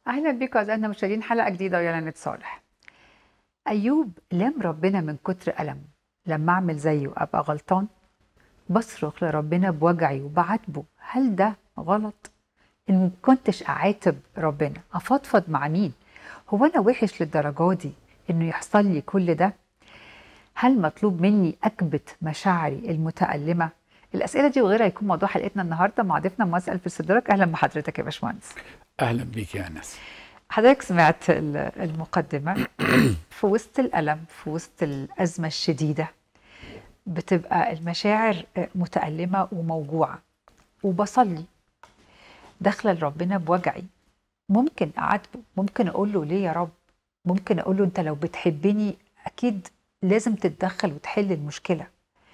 أهلا بكم أعزائنا المشاهدين حلقة جديدة ويا لنا صالح. أيوب لام ربنا من كتر ألم لما أعمل زيه أبقى غلطان بصرخ لربنا بوجعي وبعاتبه هل ده غلط؟ إن ما كنتش أعاتب ربنا أفضفض مع مين؟ هو أنا وحش للدرجة دي إنه يحصل لي كل ده؟ هل مطلوب مني أكبت مشاعري المتألمة؟ الأسئلة دي وغيرها يكون موضوع حلقتنا النهاردة مع ضيفنا مؤسس ألف صدرك أهلا بحضرتك يا باشمهندس. اهلا بيك يا انس حضرتك سمعت ال- المقدمة في وسط الألم في وسط الأزمة الشديدة بتبقى المشاعر متألمة وموجوعة وبصلي داخلة لربنا بوجعي ممكن أعاتبه ممكن أقول له ليه يا رب ممكن أقول له أنت لو بتحبني أكيد لازم تتدخل وتحل المشكلة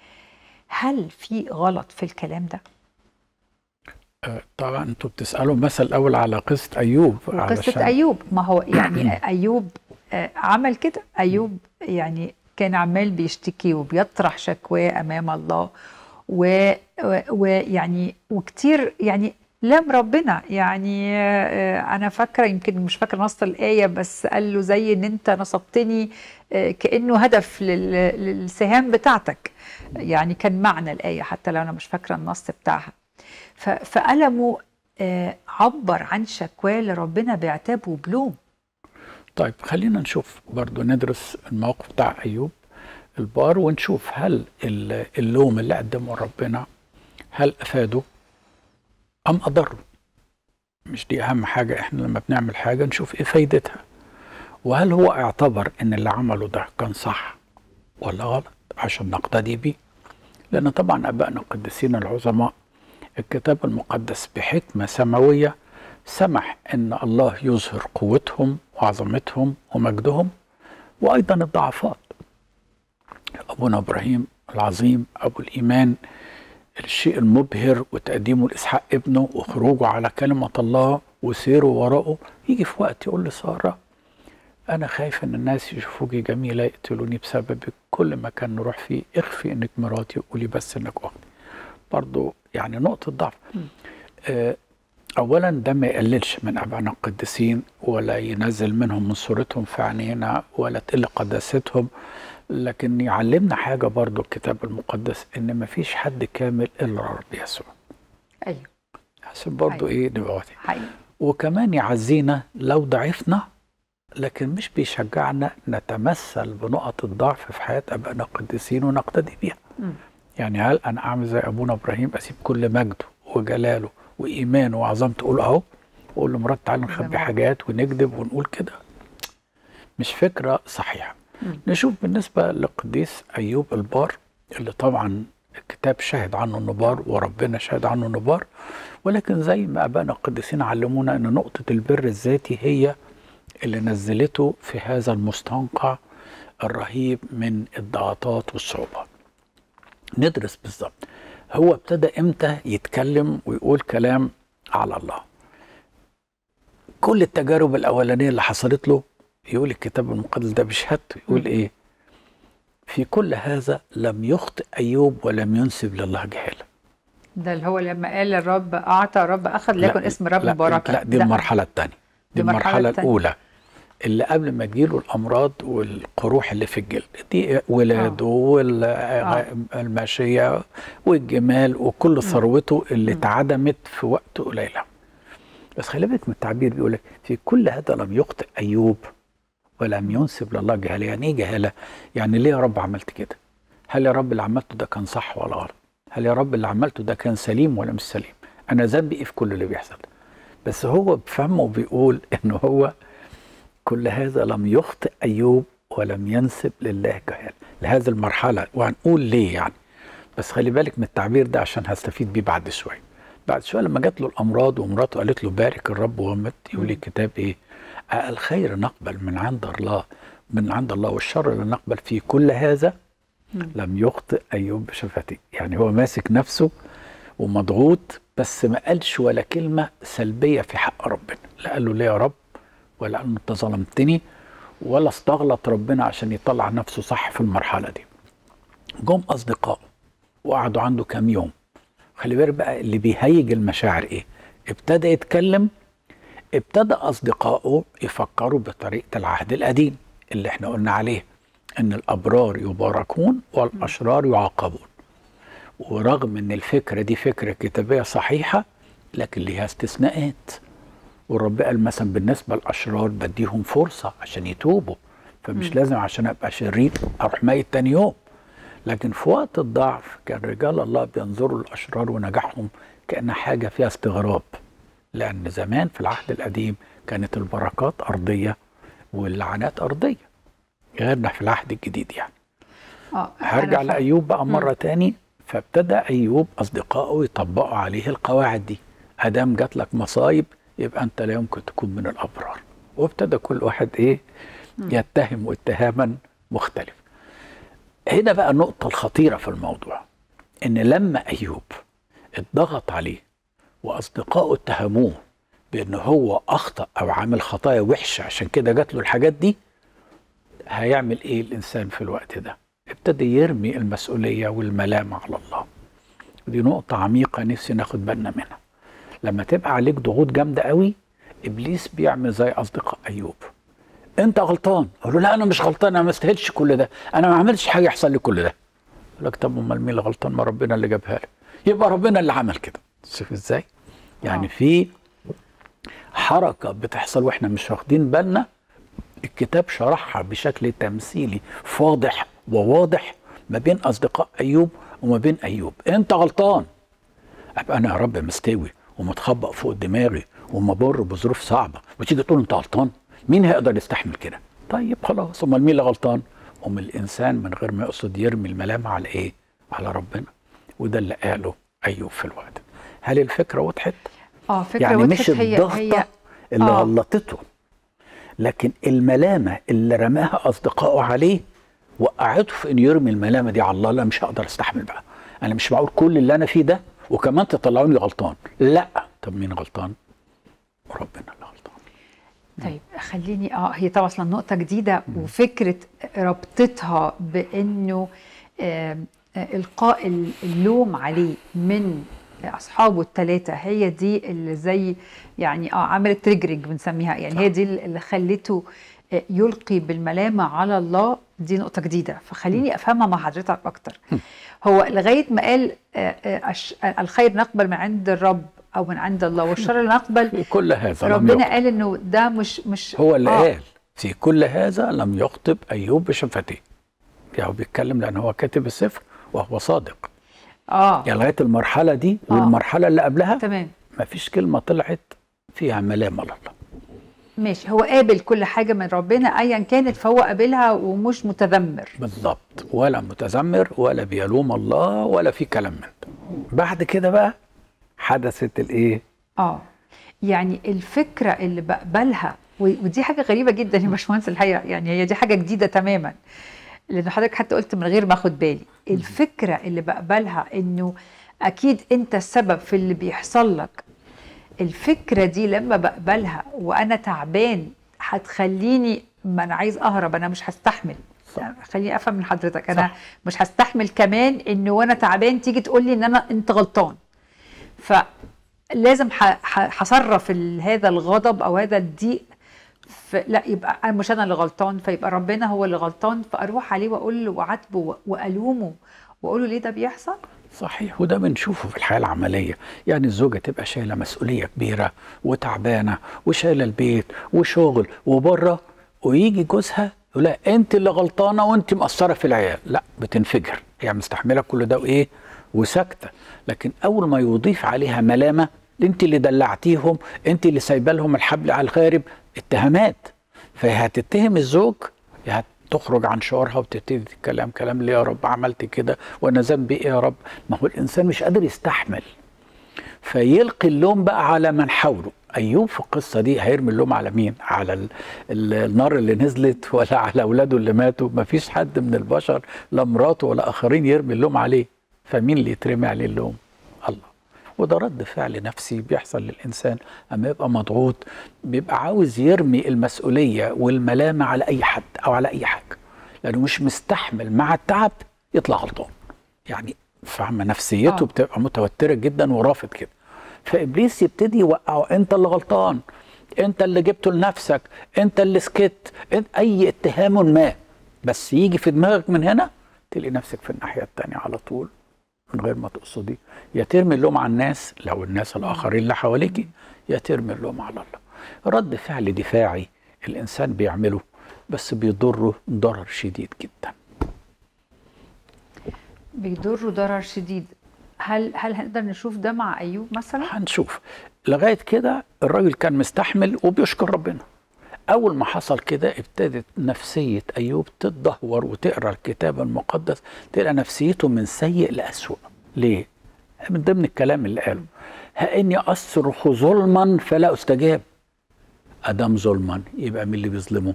هل في غلط في الكلام ده؟ آه، طبعا انتوا بتسالوا مثل الاول على قصه ايوب وقصة أيوب ما هو يعني أيوب آه، عمل كده أيوب يعني كان عمال بيشتكي وبيطرح شكواه أمام الله و- و- ويعني وكتير يعني لام ربنا يعني آه، أنا فاكرة يمكن مش فاكرة نص الآية بس قال له زي إن أنت نصبتني آه، كأنه هدف لل- للسهام بتاعتك يعني كان معنى الآية حتى لو أنا مش فاكرة النص بتاعها ف- فألمه آه، عبر عن شكواه لربنا بعتاب وبلوم طيب خلينا نشوف برضو ندرس الموقف بتاع ايوب البار ونشوف هل ال- اللوم اللي قدمه ربنا هل افاده ام اضره مش دي اهم حاجه احنا لما بنعمل حاجه نشوف ايه فايدتها وهل هو اعتبر ان اللي عمله ده كان صح ولا غلط عشان نقتدي بيه لان طبعا ابائنا القديسين العظماء الكتاب المقدس بحكمه سماويه سمح ان الله يظهر قوتهم وعظمتهم ومجدهم وايضا الضعفات ابونا ابراهيم العظيم ابو الايمان الشيء المبهر وتقديمه لاسحاق ابنه وخروجه على كلمه الله وسيره وراءه يجي في وقت يقول لساره انا خايف ان الناس يشوفوكي جميله يقتلوني بسببك كل مكان نروح فيه اخفي انك مراتي وقولي بس انك اختي برضو يعني نقطه ضعف آه، اولا ده ما يقللش من ابائنا القديسين ولا ينزل منهم من صورتهم في عينينا ولا تقل قداستهم لكن يعلمنا حاجه برضو الكتاب المقدس ان ما فيش حد كامل الا رب يسوع أيوه عشان برضو أيوة. ايه نبقى واضحين. حقيقي وكمان يعزينا لو ضعفنا لكن مش بيشجعنا نتمثل بنقط الضعف في حياه ابائنا القديسين ونقتدي بيها مم. يعني هل انا اعمل زي ابونا ابراهيم اسيب كل مجده وجلاله وايمانه وعظمته اقول اهو واقول لمرات تعالى نخبي زمان. حاجات ونكذب ونقول كده مش فكره صحيحه مم. نشوف بالنسبه للقديس ايوب البار اللي طبعا الكتاب شاهد عنه انه بار وربنا شاهد عنه انه بار ولكن زي ما ابائنا القديسين علمونا ان نقطه البر الذاتي هي اللي نزلته في هذا المستنقع الرهيب من الضغطات والصعوبات ندرس بالظبط هو ابتدى امتى يتكلم ويقول كلام على الله كل التجارب الاولانيه اللي حصلت له يقول الكتاب المقدس ده بشهادته يقول م. ايه في كل هذا لم يخطئ ايوب ولم ينسب لله جهاله ده اللي هو لما قال الرب أعطى الرب أخذ لا، ليكن اسم الرب لا بركة لا دي ده المرحله الثانيه دي دي المرحلة المرحله التانية. الاولى اللي قبل ما تجيله الامراض والقروح اللي في الجلد دي ولاده والماشيه والجمال وكل ثروته اللي مم. اتعدمت في وقت قليل بس خلي بالك من التعبير بيقول لك في كل هذا لم يخطئ ايوب ولم ينسب لله جهاله يعني ايه جهاله يعني ليه يا رب عملت كده هل يا رب اللي عملته ده كان صح ولا غلط هل يا رب اللي عملته ده كان سليم ولا مش سليم انا ذنبي ايه في كل اللي بيحصل ده بس هو بفهمه بيقول ان هو كل هذا لم يخطئ ايوب ولم ينسب لله جهال لهذه المرحله وهنقول ليه يعني بس خلي بالك من التعبير ده عشان هستفيد بيه بعد شويه بعد شويه لما جات له الامراض ومراته قالت له بارك الرب ومت يقول لي الكتاب ايه آه، الخير نقبل من عند الله من عند الله والشر لا نقبل في كل هذا مم. لم يخطئ ايوب بشفتيه يعني هو ماسك نفسه ومضغوط بس ما قالش ولا كلمه سلبيه في حق ربنا لا قال له ليه يا رب ولا قال له انت ظلمتني ولا استغلط ربنا عشان يطلع نفسه صح في المرحله دي جم اصدقائه وقعدوا عنده كام يوم خلي بالك بقى اللي بيهيج المشاعر ايه ابتدى يتكلم ابتدى اصدقائه يفكروا بطريقه العهد القديم اللي احنا قلنا عليه ان الابرار يباركون والاشرار يعاقبون ورغم ان الفكره دي فكره كتابيه صحيحه لكن ليها استثناءات والرب قال مثلا بالنسبه للاشرار بديهم فرصه عشان يتوبوا فمش مم. لازم عشان ابقى شرير اروح ميت تاني يوم لكن في وقت الضعف كان رجال الله بينظروا للاشرار ونجاحهم كان حاجه فيها استغراب لان زمان في العهد القديم كانت البركات ارضيه واللعنات ارضيه غيرنا في العهد الجديد يعني اه هرجع أنا فا- لايوب بقى مم. مره تاني فابتدى ايوب اصدقائه يطبقوا عليه القواعد دي ادام جات لك مصايب يبقى انت لا يمكن تكون من الابرار وابتدى كل واحد ايه يتهم اتهاما مختلف هنا بقى النقطه الخطيره في الموضوع ان لما ايوب اتضغط عليه واصدقائه اتهموه بان هو اخطا او عامل خطايا وحشه عشان كده جات له الحاجات دي هيعمل ايه الانسان في الوقت ده ابتدى يرمي المسؤوليه والملام على الله دي نقطه عميقه نفسي ناخد بالنا منها لما تبقى عليك ضغوط جامده قوي ابليس بيعمل زي اصدقاء ايوب انت غلطان اقول له لا انا مش غلطان انا ما استاهلش كل ده انا ما عملتش حاجه يحصل لي كل ده يقول لك طب امال مين اللي غلطان ما ربنا اللي جابها لي يبقى ربنا اللي عمل كده شوف ازاي يعني آه. في حركه بتحصل واحنا مش واخدين بالنا الكتاب شرحها بشكل تمثيلي فاضح وواضح ما بين اصدقاء ايوب وما بين ايوب انت غلطان ابقى انا يا رب مستوي ومتخبط فوق دماغي ومبر بظروف صعبه وتيجي تقول انت غلطان مين هيقدر يستحمل كده طيب خلاص امال مين اللي غلطان ام الانسان من غير ما يقصد يرمي الملامه على ايه على ربنا وده اللي قاله ايوب في الوقت ده. هل الفكره وضحت اه فكره يعني وضحت مش هي الضغطه هي اللي آه. غلطته لكن الملامه اللي رماها اصدقائه عليه وقعته في انه يرمي الملامه دي على الله لا مش هقدر استحمل بقى انا مش معقول كل اللي انا فيه ده وكمان تطلعوني غلطان لا طب مين غلطان ربنا اللي غلطان طيب خليني اه هي طبعا اصلا نقطة جديدة وفكرة ربطتها بانه آم، آه، القاء ال- اللوم عليه من اصحابه الثلاثة هي دي اللي زي يعني اه عملت تريجرنج بنسميها يعني هي دي اللي خلته آه، يلقي بالملامة على الله دي نقطة جديدة فخليني افهمها مع حضرتك اكتر هو لغاية ما قال آه، آه، الش- الخير نقبل من عند الرب او من عند الله والشر لا نقبل في كل هذا لم ربنا يخطب قال انه ده مش مش هو اللي آه. قال في كل هذا لم يخطب ايوب بشفتيه يعني هو بيتكلم لان هو كاتب السفر وهو صادق اه يعني لغايه المرحله دي آه. والمرحله اللي قبلها تمام ما فيش كلمه طلعت فيها ملام على الله ماشي هو قابل كل حاجه من ربنا ايا كانت فهو قابلها ومش متذمر بالضبط ولا متذمر ولا بيلوم الله ولا في كلام من ده بعد كده بقى حدثت الايه اه يعني الفكره اللي بقبلها و- ودي حاجه غريبه جدا يا باشمهندس الحقيقه يعني هي دي حاجه جديده تماما لان حضرتك حتى قلت من غير ما اخد بالي الفكره اللي بقبلها انه اكيد انت السبب في اللي بيحصل لك الفكره دي لما بقبلها وانا تعبان هتخليني ما انا عايز اهرب انا مش هستحمل صح. يعني خليني افهم من حضرتك انا صح. مش هستحمل كمان ان وانا تعبان تيجي تقول لي ان انا انت غلطان فلازم ح- ح- هصرف ال- هذا الغضب او هذا الضيق ف- لا يبقى انا مش انا اللي غلطان فيبقى ربنا هو اللي غلطان فاروح عليه واقول له وعاتبه و- والومه واقول له ليه ده بيحصل صحيح وده بنشوفه في الحياه العمليه يعني الزوجه تبقى شايله مسؤوليه كبيره وتعبانه وشايله البيت وشغل وبره ويجي جوزها يقول لها انت اللي غلطانه وانت مقصره في العيال لا بتنفجر هي مستحمله كل ده وايه وساكته لكن اول ما يضيف عليها ملامه انت اللي دلعتيهم انت اللي سايبه لهم الحبل على الخارب اتهامات فهي هتتهم الزوج يا تخرج عن شعورها وتبتدي تتكلم كلام ليه يا رب عملت كده وانا ذنبي ايه يا رب ما هو الانسان مش قادر يستحمل فيلقي اللوم بقى على من حوله ايوب في القصه دي هيرمي اللوم على مين على ال ال النار اللي نزلت ولا على اولاده اللي ماتوا ما فيش حد من البشر لا مراته ولا اخرين يرمي اللوم عليه فمين اللي يترمي عليه اللوم الله وده رد فعل نفسي بيحصل للانسان اما يبقى مضغوط بيبقى عاوز يرمي المسؤوليه والملامه على اي حد او على اي حاجه لانه مش مستحمل مع التعب يطلع غلطان يعني فاهمه نفسيته آه. بتبقى متوتره جدا ورافض كده فابليس يبتدي يوقعه انت اللي غلطان انت اللي جبته لنفسك انت اللي سكت انت اي اتهام ما بس يجي في دماغك من هنا تلاقي نفسك في الناحيه التانية على طول من غير ما تقصدي يا ترمي اللوم على الناس لو الناس الاخرين اللي حواليكي يا ترمي اللوم على الله رد فعل دفاعي الانسان بيعمله بس بيضره ضرر شديد جدا بيضروا ضرر شديد هل هل هنقدر نشوف ده مع ايوب مثلا هنشوف لغايه كده الراجل كان مستحمل وبيشكر ربنا اول ما حصل كده ابتدت نفسيه ايوب تتدهور وتقرا الكتاب المقدس تلقى نفسيته من سيء لاسوء ليه من ضمن الكلام اللي قاله ها اني اصرخ ظلما فلا استجاب ادم ظلما يبقى مين اللي بيظلمه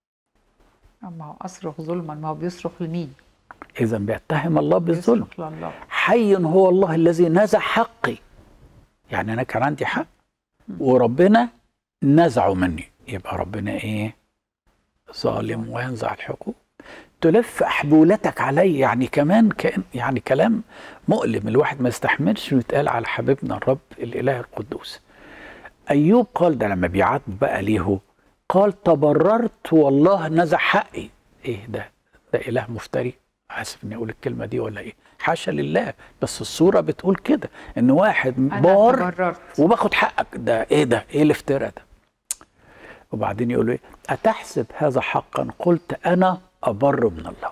ما هو اصرخ ظلما ما هو بيصرخ لمين اذا بيتهم الله بالظلم بيصرخ لله حي هو الله الذي نزع حقي يعني انا كان عندي حق وربنا نزعه مني يبقى ربنا ايه ظالم وينزع الحقوق تلف احبولتك علي يعني كمان كان يعني كلام مؤلم الواحد ما يستحملش انه يتقال على حبيبنا الرب الاله القدوس ايوب قال ده لما بيعاتب بقى ليه قال تبررت والله نزع حقي ايه ده ده اله مفتري اسف اني اقول الكلمه دي ولا ايه حاشا لله بس الصوره بتقول كده ان واحد انا بار تبررت وباخد حقك ده ايه ده ايه الافتراء ده وبعدين يقول له ايه اتحسب هذا حقا قلت انا ابر من الله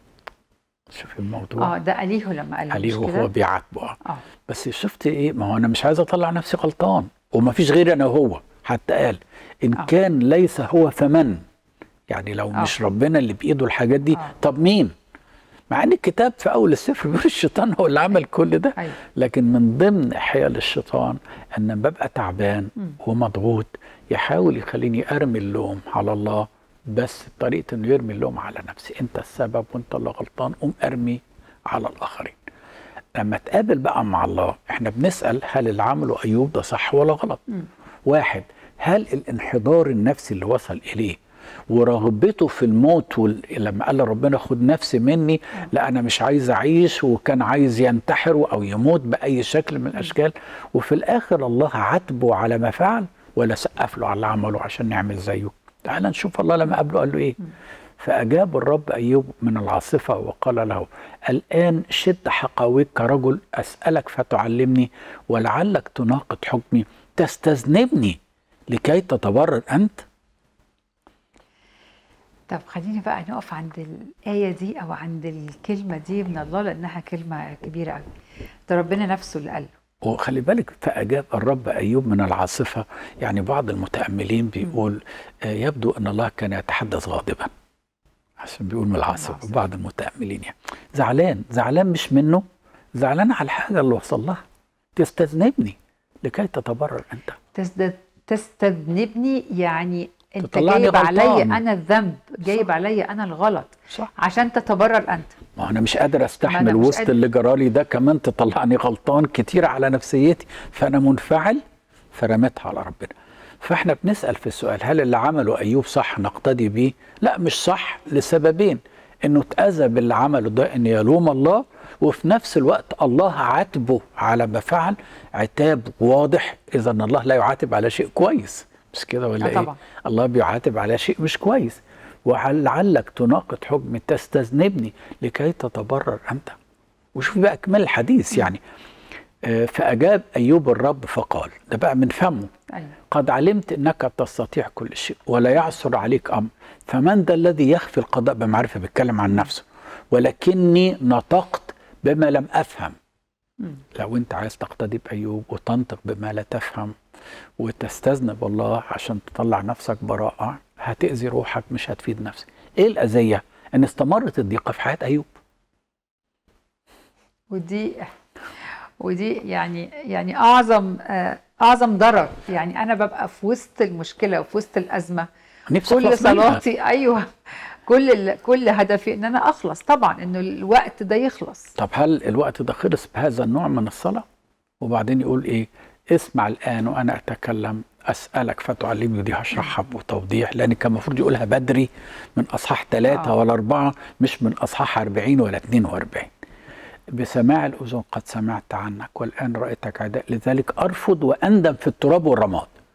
شوف الموضوع اه ده اليه لما قال عليه مش كده؟ وهو بيعاتبه آه. اه بس شفت ايه ما هو انا مش عايز اطلع نفسي غلطان وما فيش غيري انا وهو حتى قال ان آه. كان ليس هو فمن يعني لو آه. مش ربنا اللي بايده الحاجات دي آه. طب مين مع ان الكتاب في اول السفر بيقول الشيطان هو اللي عمل كل ده ايوه لكن من ضمن حيل الشيطان ان ببقى تعبان مم. ومضغوط يحاول يخليني ارمي اللوم على الله بس بطريقه انه يرمي اللوم على نفسي انت السبب وانت اللي غلطان قوم ارمي على الاخرين لما تقابل بقى مع الله احنا بنسال هل اللي عمله ايوب ده صح ولا غلط مم. واحد هل الانحدار النفسي اللي وصل اليه ورغبته في الموت وال... لما قال ربنا خد نفسي مني لا انا مش عايز اعيش وكان عايز ينتحر او يموت باي شكل من الاشكال وفي الاخر الله عاتبه على ما فعل ولا سقف له على اللي عمله عشان نعمل زيه تعال نشوف الله لما قابله قال له ايه فاجاب الرب ايوب من العاصفه وقال له الان شد حقاويك كرجل اسالك فتعلمني ولعلك تناقض حكمي تستذنبني لكي تتبرر انت طب خلينا بقى نقف عند الآية دي أو عند الكلمة دي من الله لأنها كلمة كبيرة قوي ده ربنا نفسه اللي قال له وخلي بالك فأجاب الرب أيوب من العاصفة يعني بعض المتأملين بيقول آه، يبدو أن الله كان يتحدث غاضبا عشان بيقول من العاصفة العاصفة. بعض المتأملين يعني زعلان زعلان مش منه زعلان على الحاجة اللي وصل لها تستذنبني لكي تتبرر أنت تستد... تستذنبني يعني انت تطلعني جايب غلطان. عليا انا الذنب جايب صح. عليا انا الغلط صح عشان تتبرر انت ما أنا مش قادر ما أستحمل أنا مش وسط قادر. اللي جرالي ده كمان تطلعني غلطان كتير على نفسيتي فأنا منفعل فرميتها على ربنا فاحنا بنسأل في السؤال هل اللي عمله أيوب صح نقتدي بيه؟ لا مش صح لسببين انه اتأذى باللي عمله ده ان يلوم الله وفي نفس الوقت الله عاتبه على ما فعل عتاب واضح اذا ان الله لا يعاتب على شيء كويس مش كده ولا آه ايه؟ طبعا. الله بيعاتب على شيء مش كويس ولعلك تناقض حكمي تستذنبني لكي تتبرر انت وشوف بقى كمال الحديث يعني آه، فأجاب أيوب الرب فقال ده بقى من فمه ايوه قد علمت انك تستطيع كل شيء ولا يعثر عليك امر فمن ذا الذي يخفي القضاء بمعرفه بيتكلم عن نفسه ولكني نطقت بما لم افهم مم. لو انت عايز تقتدي بايوب وتنطق بما لا تفهم وتستذنب الله عشان تطلع نفسك براءه هتاذي روحك مش هتفيد نفسك ايه الاذيه ان استمرت الضيقه في حياه ايوب ودي ودي يعني يعني اعظم آه، اعظم ضرر يعني انا ببقى في وسط المشكله وفي وسط الازمه نفسي كل أخلص منها. صلاتي ايوه كل ال- كل هدفي ان انا اخلص طبعا انه الوقت ده يخلص طب هل الوقت ده خلص بهذا النوع من الصلاة؟ وبعدين يقول إيه؟ اسمع الآن وأنا أتكلم أسألك فتعلمني ودي هشرحها بتوضيح لأن كان المفروض يقولها بدري من أصحاح ثلاثة آه. ولا أربعة مش من أصحاح 40 ولا 42 بسماع الأذن قد سمعت عنك والآن رأيتك عداء لذلك أرفض وأندم في التراب والرماد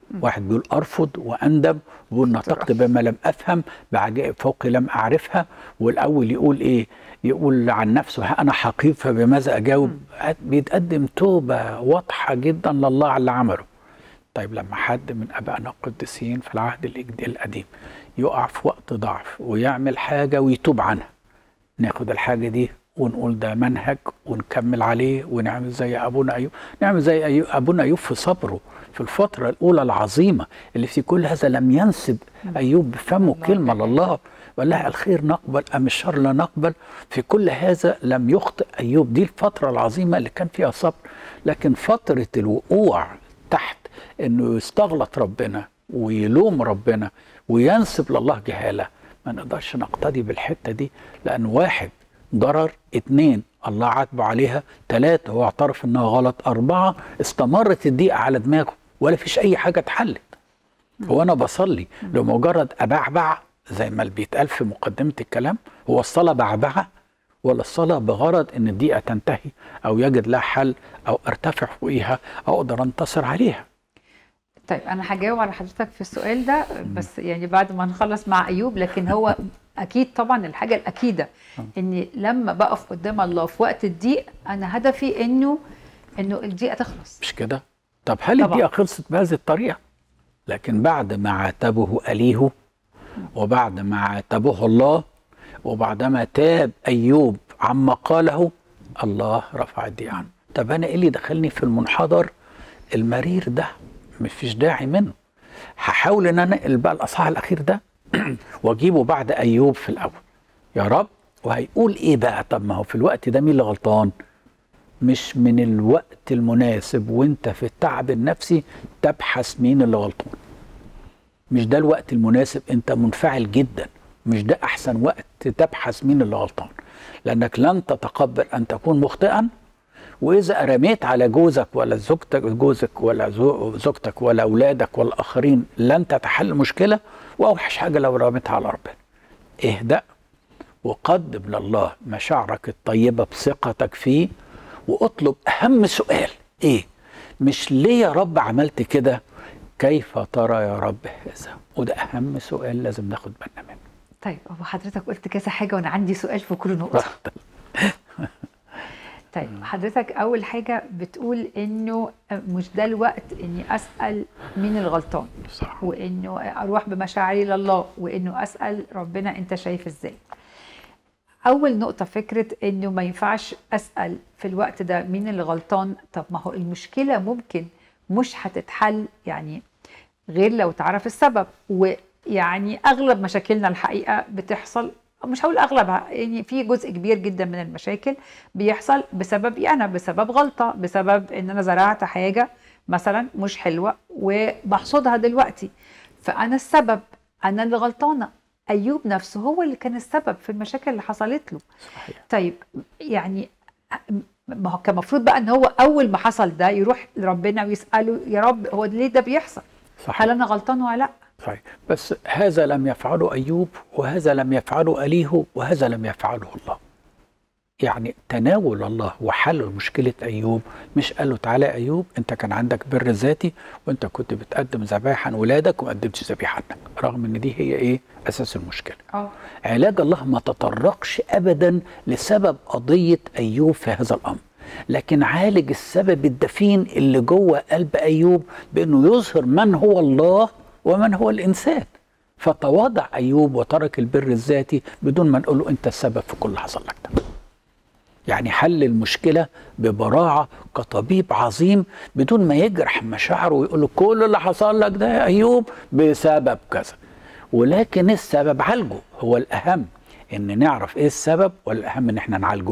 واحد بيقول ارفض واندم ويقول نطقت بما لم افهم بعجائب فوقي لم اعرفها والاول يقول ايه يقول عن نفسه ها انا حقير فبماذا اجاوب بيتقدم توبه واضحه جدا لله على اللي عمله طيب لما حد من ابائنا القديسين في العهد الإجد- القديم يقع في وقت ضعف ويعمل حاجه ويتوب عنها ناخد الحاجه دي ونقول ده منهج ونكمل عليه ونعمل زي ابونا ايوب نعمل زي أيوب ابونا ايوب في صبره في الفتره الاولى العظيمه اللي في كل هذا لم ينسب ايوب بفمه الله كلمه يبارك. لله وقال لها الخير نقبل ام الشر لا نقبل في كل هذا لم يخطئ ايوب دي الفتره العظيمه اللي كان فيها صبر لكن فتره الوقوع تحت انه يستغلط ربنا ويلوم ربنا وينسب لله جهاله ما نقدرش نقتدي بالحته دي لان واحد ضرر اتنين الله عاتبه عليها ثلاثة هو اعترف انها غلط أربعة استمرت الضيقة على دماغه ولا فيش أي حاجة اتحلت هو أنا بصلي لمجرد أبعبع زي ما بيتقال في مقدمة الكلام هو الصلاة بعبعة ولا الصلاة بغرض إن الضيقة تنتهي أو يجد لها حل أو أرتفع فوقيها أو أقدر أنتصر عليها طيب انا هجاوب على حضرتك في السؤال ده بس يعني بعد ما نخلص مع ايوب لكن هو اكيد طبعا الحاجه الاكيده اني لما بقف قدام الله في وقت الضيق انا هدفي انه انه الضيقه تخلص مش كده؟ طب هل طبعا. الدقيقة خلصت بهذه الطريقة؟ لكن بعد ما عاتبه أليه وبعد ما عاتبه الله وبعدما تاب أيوب عما قاله الله رفع الدقيقة عنه طب أنا إيه اللي دخلني في المنحدر المرير ده مفيش داعي منه هحاول ان انا انقل بقى الاصحاح الاخير ده واجيبه بعد ايوب في الاول يا رب وهيقول ايه بقى طب ما هو في الوقت ده مين اللي غلطان مش من الوقت المناسب وانت في التعب النفسي تبحث مين اللي غلطان مش ده الوقت المناسب انت منفعل جدا مش ده احسن وقت تبحث مين اللي غلطان لانك لن تتقبل ان تكون مخطئا واذا رميت على جوزك ولا زوجتك جوزك ولا زو- زوجتك ولا اولادك ولا الاخرين لن تتحل مشكله واوحش حاجه لو رميتها على ربنا اهدأ وقدم لله مشاعرك الطيبه بثقتك فيه واطلب اهم سؤال ايه مش ليه يا رب عملت كده كيف ترى يا رب هذا وده اهم سؤال لازم ناخد بالنا منه طيب هو حضرتك قلت كذا حاجه وانا عندي سؤال في كل نقطه طيب حضرتك اول حاجه بتقول انه مش ده الوقت اني اسال مين الغلطان صح وانه اروح بمشاعري لله وانه اسال ربنا انت شايف ازاي اول نقطه فكره انه ما ينفعش اسال في الوقت ده مين اللي غلطان طب ما هو المشكله ممكن مش هتتحل يعني غير لو تعرف السبب ويعني اغلب مشاكلنا الحقيقه بتحصل مش هقول اغلبها يعني في جزء كبير جدا من المشاكل بيحصل بسببي انا بسبب غلطه بسبب ان انا زرعت حاجه مثلا مش حلوه وبحصدها دلوقتي فانا السبب انا اللي غلطانه ايوب نفسه هو اللي كان السبب في المشاكل اللي حصلت له صحيح طيب يعني ما هو كان المفروض بقى ان هو اول ما حصل ده يروح لربنا ويساله يا رب هو ليه ده بيحصل؟ صحيح هل انا غلطان ولا لا؟ صحيح بس هذا لم يفعله أيوب وهذا لم يفعله أليه وهذا لم يفعله الله يعني تناول الله وحل مشكلة أيوب مش قال له تعالى يا أيوب أنت كان عندك بر ذاتي وأنت كنت بتقدم ذبائح عن ولادك وما قدمتش ذبيحة عنك رغم أن دي هي إيه أساس المشكلة اه علاج الله ما تطرقش ابدا لسبب قضيه ايوب في هذا الامر لكن عالج السبب الدفين اللي جوه قلب ايوب بانه يظهر من هو الله ومن هو الانسان فتواضع ايوب وترك البر الذاتي بدون ما نقول له انت السبب في كل اللي حصل لك ده يعني حل المشكله ببراعه كطبيب عظيم بدون ما يجرح مشاعره ويقول له كل اللي حصل لك ده يا ايوب بسبب كذا ولكن السبب عالجه هو الاهم ان نعرف ايه السبب والاهم ان احنا نعالجه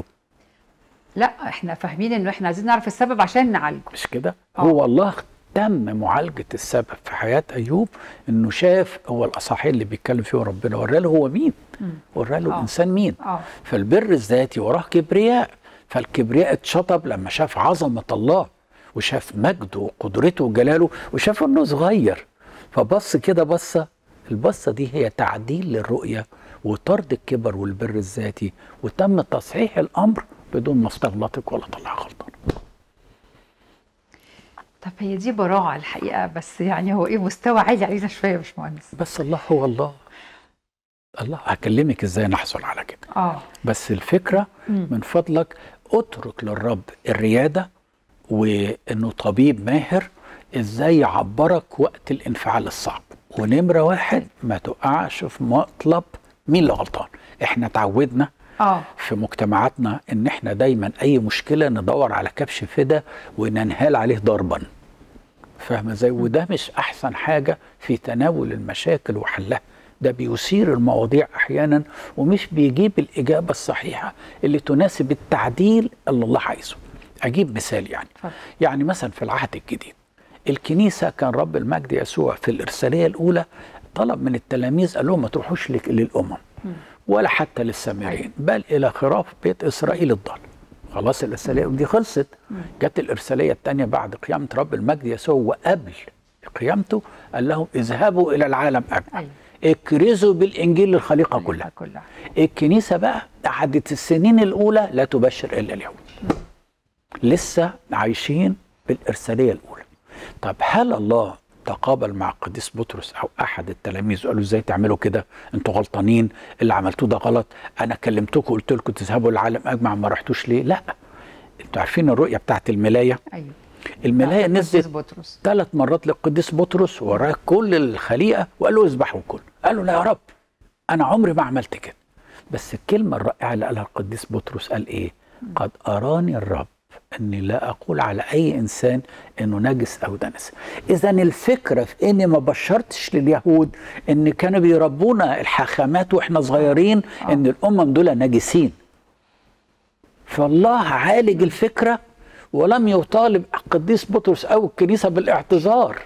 لا احنا فاهمين انه احنا عايزين نعرف السبب عشان نعالجه مش كده آه. هو الله تم معالجه السبب في حياه ايوب انه شاف هو الاصحاحين اللي بيتكلم فيه ربنا وراله هو مين وراله آه. الانسان مين اه فالبر الذاتي وراه كبرياء فالكبرياء اتشطب لما شاف عظمة الله وشاف مجده وقدرته وجلاله وشاف انه صغير فبص كده بصة البصة دي هي تعديل للرؤية وطرد الكبر والبر الذاتي وتم تصحيح الأمر بدون ما استغلطك ولا طلع غلطان طب هي دي براعه الحقيقه بس يعني هو ايه مستوى عالي علينا شويه يا باشمهندس بس الله هو الله الله هكلمك ازاي نحصل على كده اه بس الفكره مم. من فضلك اترك للرب الرياده وانه طبيب ماهر ازاي يعبرك وقت الانفعال الصعب ونمره واحد ما تقعش في مطلب مين اللي غلطان احنا اتعودنا اه في مجتمعاتنا ان احنا دايما اي مشكله ندور على كبش فدا وننهال عليه ضربا فاهمه ازاي وده مش احسن حاجه في تناول المشاكل وحلها ده بيثير المواضيع احيانا ومش بيجيب الاجابه الصحيحه اللي تناسب التعديل اللي الله عايزه اجيب مثال يعني اتفضل. يعني مثلا في العهد الجديد الكنيسه كان رب المجد يسوع في الارساليه الاولى طلب من التلاميذ قال لهم ما تروحوش لك- للامم ولا حتى للسامريين بل الى خراف بيت اسرائيل الضال خلاص الارساليه دي خلصت جت الارساليه الثانيه بعد قيامه رب المجد يسوع وقبل قيامته قال لهم اذهبوا الى العالم اجمع ايوه اكرزوا بالانجيل للخليقه كلها كلها الكنيسه بقى قعدت السنين الاولى لا تبشر الا اليهود لسه عايشين بالارساليه الاولى طب هل الله تقابل مع القديس بطرس او احد التلاميذ وقال له ازاي تعملوا كده انتوا غلطانين اللي عملتوه ده غلط انا كلمتكم قلت لكم تذهبوا العالم اجمع ما رحتوش ليه لا انتوا عارفين الرؤيه بتاعت الملايه ايوه الملايه القديس نزلت بطرس ثلاث مرات للقديس بطرس وراه كل الخليقه وقال له اذبحوا كل قال له لا يا رب انا عمري ما عملت كده بس الكلمه الرائعه اللي قالها القديس بطرس قال ايه قد اراني الرب اني لا اقول على اي انسان انه نجس او دنس اذا الفكره في اني ما بشرتش لليهود ان كانوا بيربونا الحاخامات واحنا صغيرين آه. ان الامم دول نجسين فالله عالج الفكره ولم يطالب القديس بطرس او الكنيسه بالاعتذار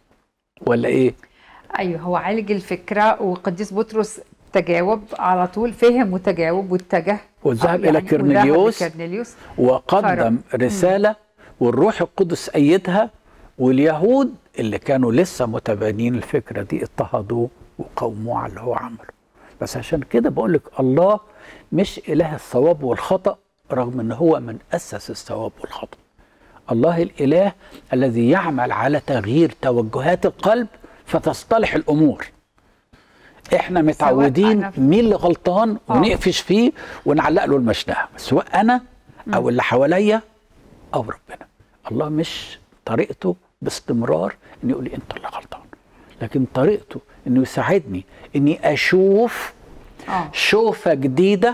ولا ايه ايوه هو عالج الفكره وقديس بطرس تجاوب على طول فهم وتجاوب واتجه وذهب آه، الى يعني كرنيليوس وذهب لكرنيليوس وقدم رساله والروح القدس ايدها واليهود اللي كانوا لسه متبانين الفكره دي اضطهدوه وقاوموه على اللي هو عمله بس عشان كده بقول لك الله مش اله الصواب والخطا رغم ان هو من اسس الصواب والخطا الله الاله الذي يعمل على تغيير توجهات القلب فتصطلح الامور احنا متعودين أنا في- مين اللي غلطان آه. ونقفش فيه ونعلق له المشنقه سواء انا او اللي حواليا او ربنا الله مش طريقته باستمرار انه يقول لي انت اللي غلطان لكن طريقته انه يساعدني اني اشوف اه شوفة جديدة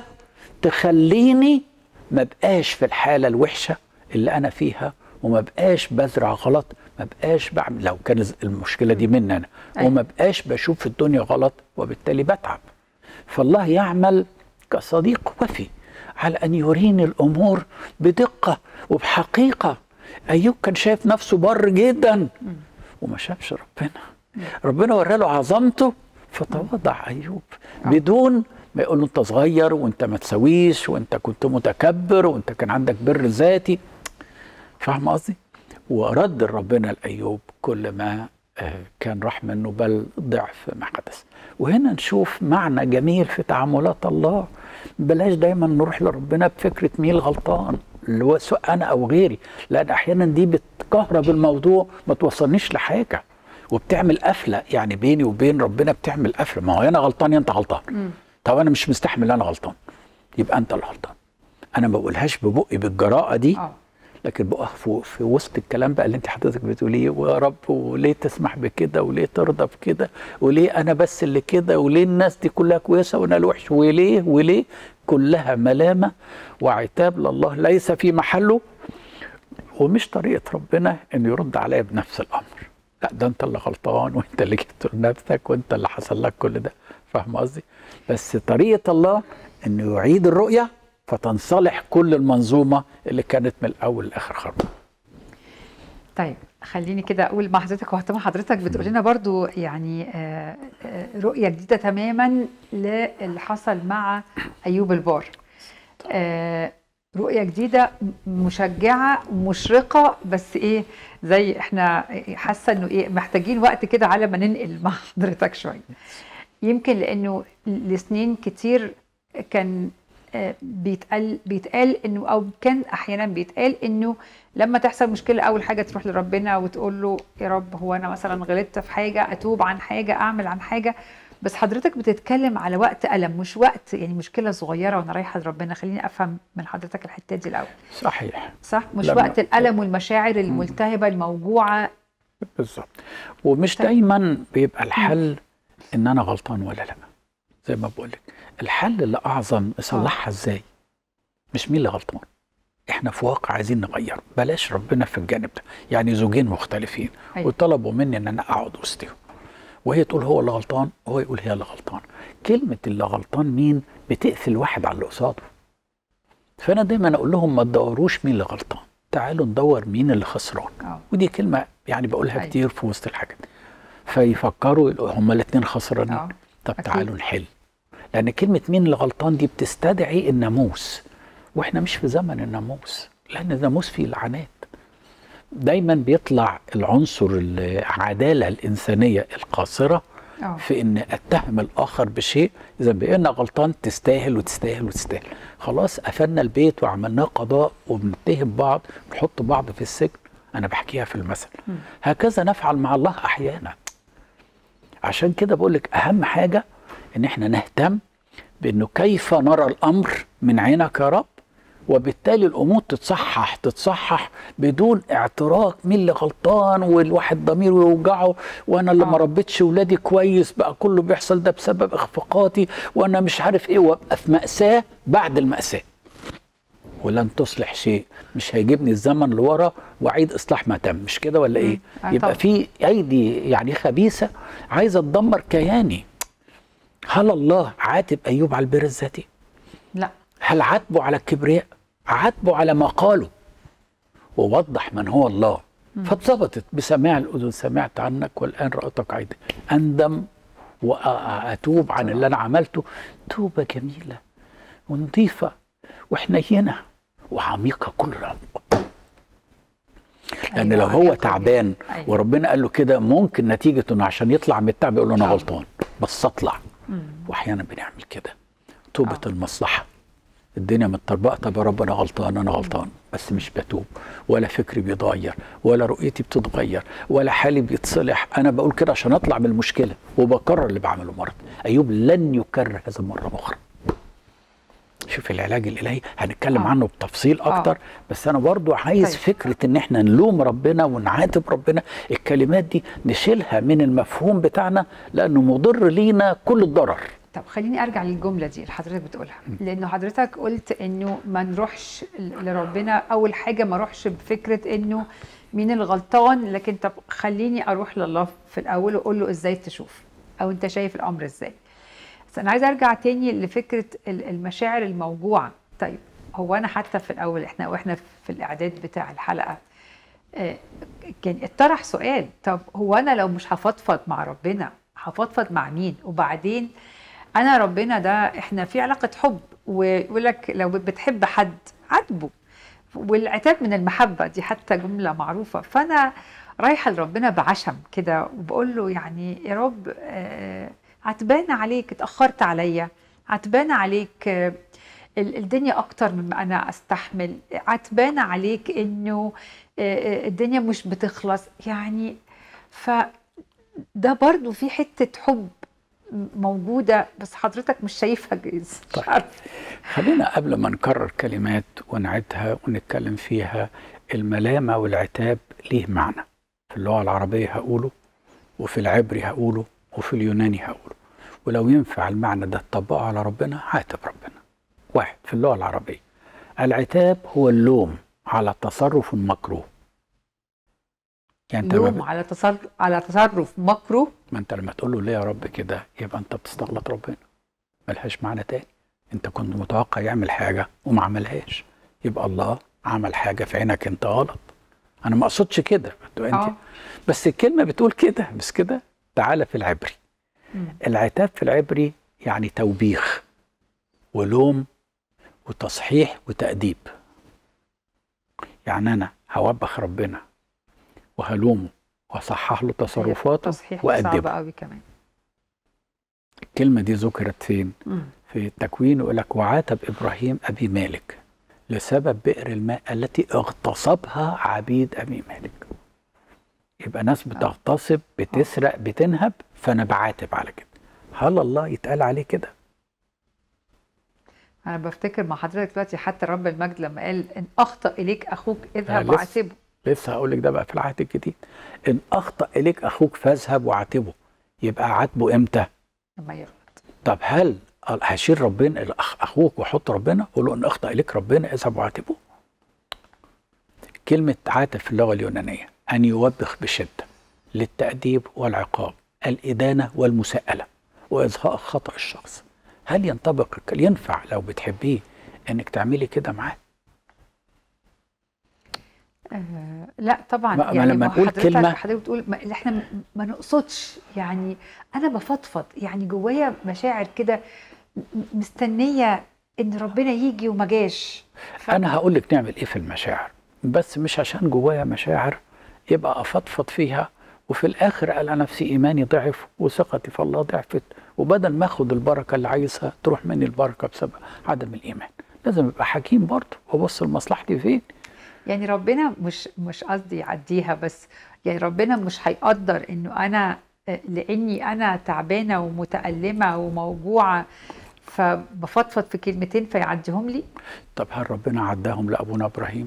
تخليني ما بقاش في الحالة الوحشة اللي أنا فيها وما بقاش بزرع غلط ما بقاش بعمل لو كان المشكلة دي مني أنا أيوة. وما بقاش بشوف الدنيا غلط وبالتالي بتعب فالله يعمل كصديق وفي على أن يريني الأمور بدقة وبحقيقة أيوب كان شايف نفسه بر جدا وما شافش ربنا ربنا ورى له عظمته فتواضع ايوب بدون ما يقول له انت صغير وانت ما تسويش وانت كنت متكبر وانت كان عندك بر ذاتي فاهم قصدي؟ ورد ربنا لايوب كل ما آه، كان راح منه بل ضعف ما حدث وهنا نشوف معنى جميل في تعاملات الله بلاش دايما نروح لربنا بفكره مين الغلطان اللي هو سواء انا او غيري لان احيانا دي بتكهرب الموضوع ما توصلنيش لحاجه وبتعمل قفله يعني بيني وبين ربنا بتعمل قفله ما هو انا غلطان يا انت غلطان طب انا مش مستحمل انا غلطان يبقى انت اللي غلطان انا ما بقولهاش ببقي بالجراءه دي اه لكن بقى في, في وسط الكلام بقى اللي انت حضرتك بتقوليه ويا رب وليه تسمح بكده وليه ترضى بكده وليه انا بس اللي كده وليه الناس دي كلها كويسه وانا الوحش وليه وليه كلها ملامه وعتاب لله ليس في محله ومش طريقه ربنا انه يرد عليا بنفس الامر لا ده انت اللي غلطان وانت اللي جبت لنفسك وانت اللي حصل لك كل ده فاهم قصدي بس طريقه الله انه يعيد الرؤيه فتنصلح كل المنظومه اللي كانت من الاول لاخر خربانه طيب خليني كده اقول مع حضرتك وقت ما حضرتك بتقول لنا برضو يعني آه، آه، رؤيه جديده تماما للي حصل مع ايوب البار آه، رؤيه جديده مشجعه ومشرقه بس ايه زي احنا حاسه انه ايه محتاجين وقت كده على ما ننقل مع حضرتك شويه يمكن لانه لسنين كتير كان آه، بيتقال بيتقال انه او كان احيانا بيتقال انه لما تحصل مشكله اول حاجه تروح لربنا وتقول له يا رب هو انا مثلا غلطت في حاجه اتوب عن حاجه اعمل عن حاجه بس حضرتك بتتكلم على وقت الم مش وقت يعني مشكله صغيره وانا رايحه لربنا خليني افهم من حضرتك الحته دي الاول صحيح صح مش لما- وقت الالم والمشاعر الملتهبه الموجوعه بالظبط ومش طيب. دايما بيبقى الحل ان انا غلطان ولا لا زي ما بقول لك الحل اللي اعظم اصلحها ازاي مش مين اللي غلطان احنا في واقع عايزين نغيره بلاش ربنا في الجانب ده يعني زوجين مختلفين أيوة. وطلبوا مني ان انا اقعد وسطهم وهي تقول هو اللي غلطان وهو يقول هي اللي غلطان كلمه اللي غلطان مين بتقفل واحد على اللي قصاده فانا دايما اقول لهم ما تدوروش مين اللي غلطان تعالوا ندور مين اللي خسران اه ودي كلمه يعني بقولها أيوة. كتير في وسط الحاجات فيفكروا يقولوا هما الاثنين خسرانين اه طب أكيد. تعالوا نحل لان كلمه مين اللي غلطان دي بتستدعي الناموس واحنا مش في زمن الناموس لان الناموس فيه لعنات دايما بيطلع العنصر العداله الانسانيه القاصره اه في ان اتهم الاخر بشيء اذا بقينا غلطان تستاهل وتستاهل وتستاهل خلاص قفلنا البيت وعملناه قضاء وبنتهم بعض نحط بعض في السجن انا بحكيها في المثل مم. هكذا نفعل مع الله احيانا عشان كده بقول لك اهم حاجه ان احنا نهتم بانه كيف نرى الامر من عينك يا رب وبالتالي الامور تتصحح تتصحح بدون اعتراف مين اللي غلطان والواحد ضميره يوجعه وانا اللي ما آه. ربيتش ولادي كويس بقى كله بيحصل ده بسبب اخفاقاتي وانا مش عارف ايه وابقى في ماساه بعد الماساه ولن تصلح شيء مش هيجيبني الزمن لورا واعيد اصلاح ما تم مش كده ولا ايه آه يبقى طبعا. في ايدي يعني خبيثه عايزه تدمر كياني هل الله عاتب ايوب على البر الذاتي لا هل عاتبه على الكبرياء عاتبه على ما قاله ووضح من هو الله فاتظبطت بسماع الاذن سمعت عنك والان رأتك عيدي اندم واتوب عن اللي انا عملته توبه جميله ونظيفه وحنينه وعميقه كل العمق لان أيوة، لو هو عميقة تعبان جداً. أيوة. وربنا قال له كده ممكن نتيجه انه عشان يطلع من التعب يقول له انا آه. غلطان بس اطلع مم. واحيانا بنعمل كده توبه آه. المصلحه الدنيا متطربقه طب يا رب انا غلطان انا غلطان بس مش بتوب ولا فكري بيتغير ولا رؤيتي بتتغير ولا حالي بيتصلح انا بقول كده عشان اطلع من المشكله وبكرر اللي بعمله مره ايوب لن يكرر هذا مره اخرى شوف العلاج الالهي هنتكلم آه. عنه بتفصيل اكتر بس انا برضو عايز طيب. فكره ان احنا نلوم ربنا ونعاتب ربنا الكلمات دي نشيلها من المفهوم بتاعنا لانه مضر لينا كل الضرر طب خليني ارجع للجمله دي اللي حضرتك بتقولها لانه حضرتك قلت انه ما نروحش ل- لربنا اول حاجه ما اروحش بفكره انه مين الغلطان لكن طب خليني اروح لله في الاول واقول له ازاي تشوف او انت شايف الامر ازاي بس انا عايزه ارجع تاني لفكره ال- المشاعر الموجوعه طيب هو انا حتى في الاول احنا واحنا في الاعداد بتاع الحلقه آه، كان اتطرح سؤال طب هو انا لو مش هفضفض مع ربنا هفضفض مع مين وبعدين انا ربنا ده احنا في علاقه حب ويقول لك لو بتحب حد عاتبه والعتاب من المحبه دي حتى جمله معروفه فانا رايحه لربنا بعشم كده وبقول له يعني يا رب آه، عتبان عليك اتاخرت عليا عتبان عليك آه، ال- الدنيا اكتر مما انا استحمل عتبان عليك انه آه، آه، الدنيا مش بتخلص يعني ف ده برضو في حته حب موجوده بس حضرتك مش شايفها جايز مش طيب. عارفة. خلينا قبل ما نكرر كلمات ونعيدها ونتكلم فيها الملامة والعتاب ليه معنى في اللغة العربية هقوله وفي العبري هقوله وفي اليوناني هقوله ولو ينفع المعنى ده تطبقه على ربنا عاتب ربنا واحد في اللغة العربية العتاب هو اللوم على تصرف مكروه يعني انت لما لوم على تصرف على تصرف مكروه ما انت لما تقول له ليه يا رب كده يبقى انت بتستغلط ربنا ملهاش معنى تاني انت كنت متوقع يعمل حاجه وما عملهاش يبقى الله عمل حاجه في عينك انت غلط انا ما اقصدش كده انت اه بس الكلمه بتقول كده بس كده تعالى في العبري مم. العتاب في العبري يعني توبيخ ولوم وتصحيح وتأديب يعني أنا هوبخ ربنا وهلومه وأصحح له تصرفاته تصحيح صعب وأدبه قوي كمان الكلمة دي ذكرت فين؟ مم. في التكوين يقول لك وعاتب إبراهيم أبي مالك لسبب بئر الماء التي اغتصبها عبيد أبي مالك يبقى ناس بتغتصب بتسرق بتنهب فأنا بعاتب على كده هل الله يتقال عليه كده؟ انا بفتكر مع حضرتك دلوقتي حتى رب المجد لما قال ان اخطا اليك اخوك اذهب لسه. وعاتبه لسه هقول لك ده بقى في العهد الجديد إن أخطأ إليك أخوك فاذهب وعاتبه يبقى عاتبه إمتى؟ لما يغلط طب هل هشيل ربنا الأخ- اخوك واحط ربنا اقول له ان اخطا اليك ربنا اذهب وعاتبه كلمه عاتب في اللغه اليونانيه ان يوبخ بشده للتاديب والعقاب الادانه والمساءله واظهار خطا الشخص هل ينطبق الك- ينفع لو بتحبيه انك تعملي كده معاه آه لا طبعا ما- ما يعني لما ما نقول حضرتك كلمة- حضرتك بتقول ما اللي احنا م- ما نقصدش يعني انا بفضفض يعني جوايا مشاعر كده م- مستنيه ان ربنا يجي وما جاش ف- انا هقول لك نعمل ايه في المشاعر بس مش عشان جوايا مشاعر يبقى افضفض فيها وفي الاخر الاقي نفسي ايماني ضعف وثقتي في الله ضعفت وبدل ما اخد البركه اللي عايزها تروح مني البركه بسبب عدم الايمان لازم ابقى حكيم برضه وابص لمصلحتي فين يعني ربنا مش مش قصدي يعديها بس يعني ربنا مش هيقدر انه انا آه، لاني انا تعبانه ومتالمه وموجوعه فبفضفض في كلمتين فيعديهم لي طب هل ربنا عداهم لابونا ابراهيم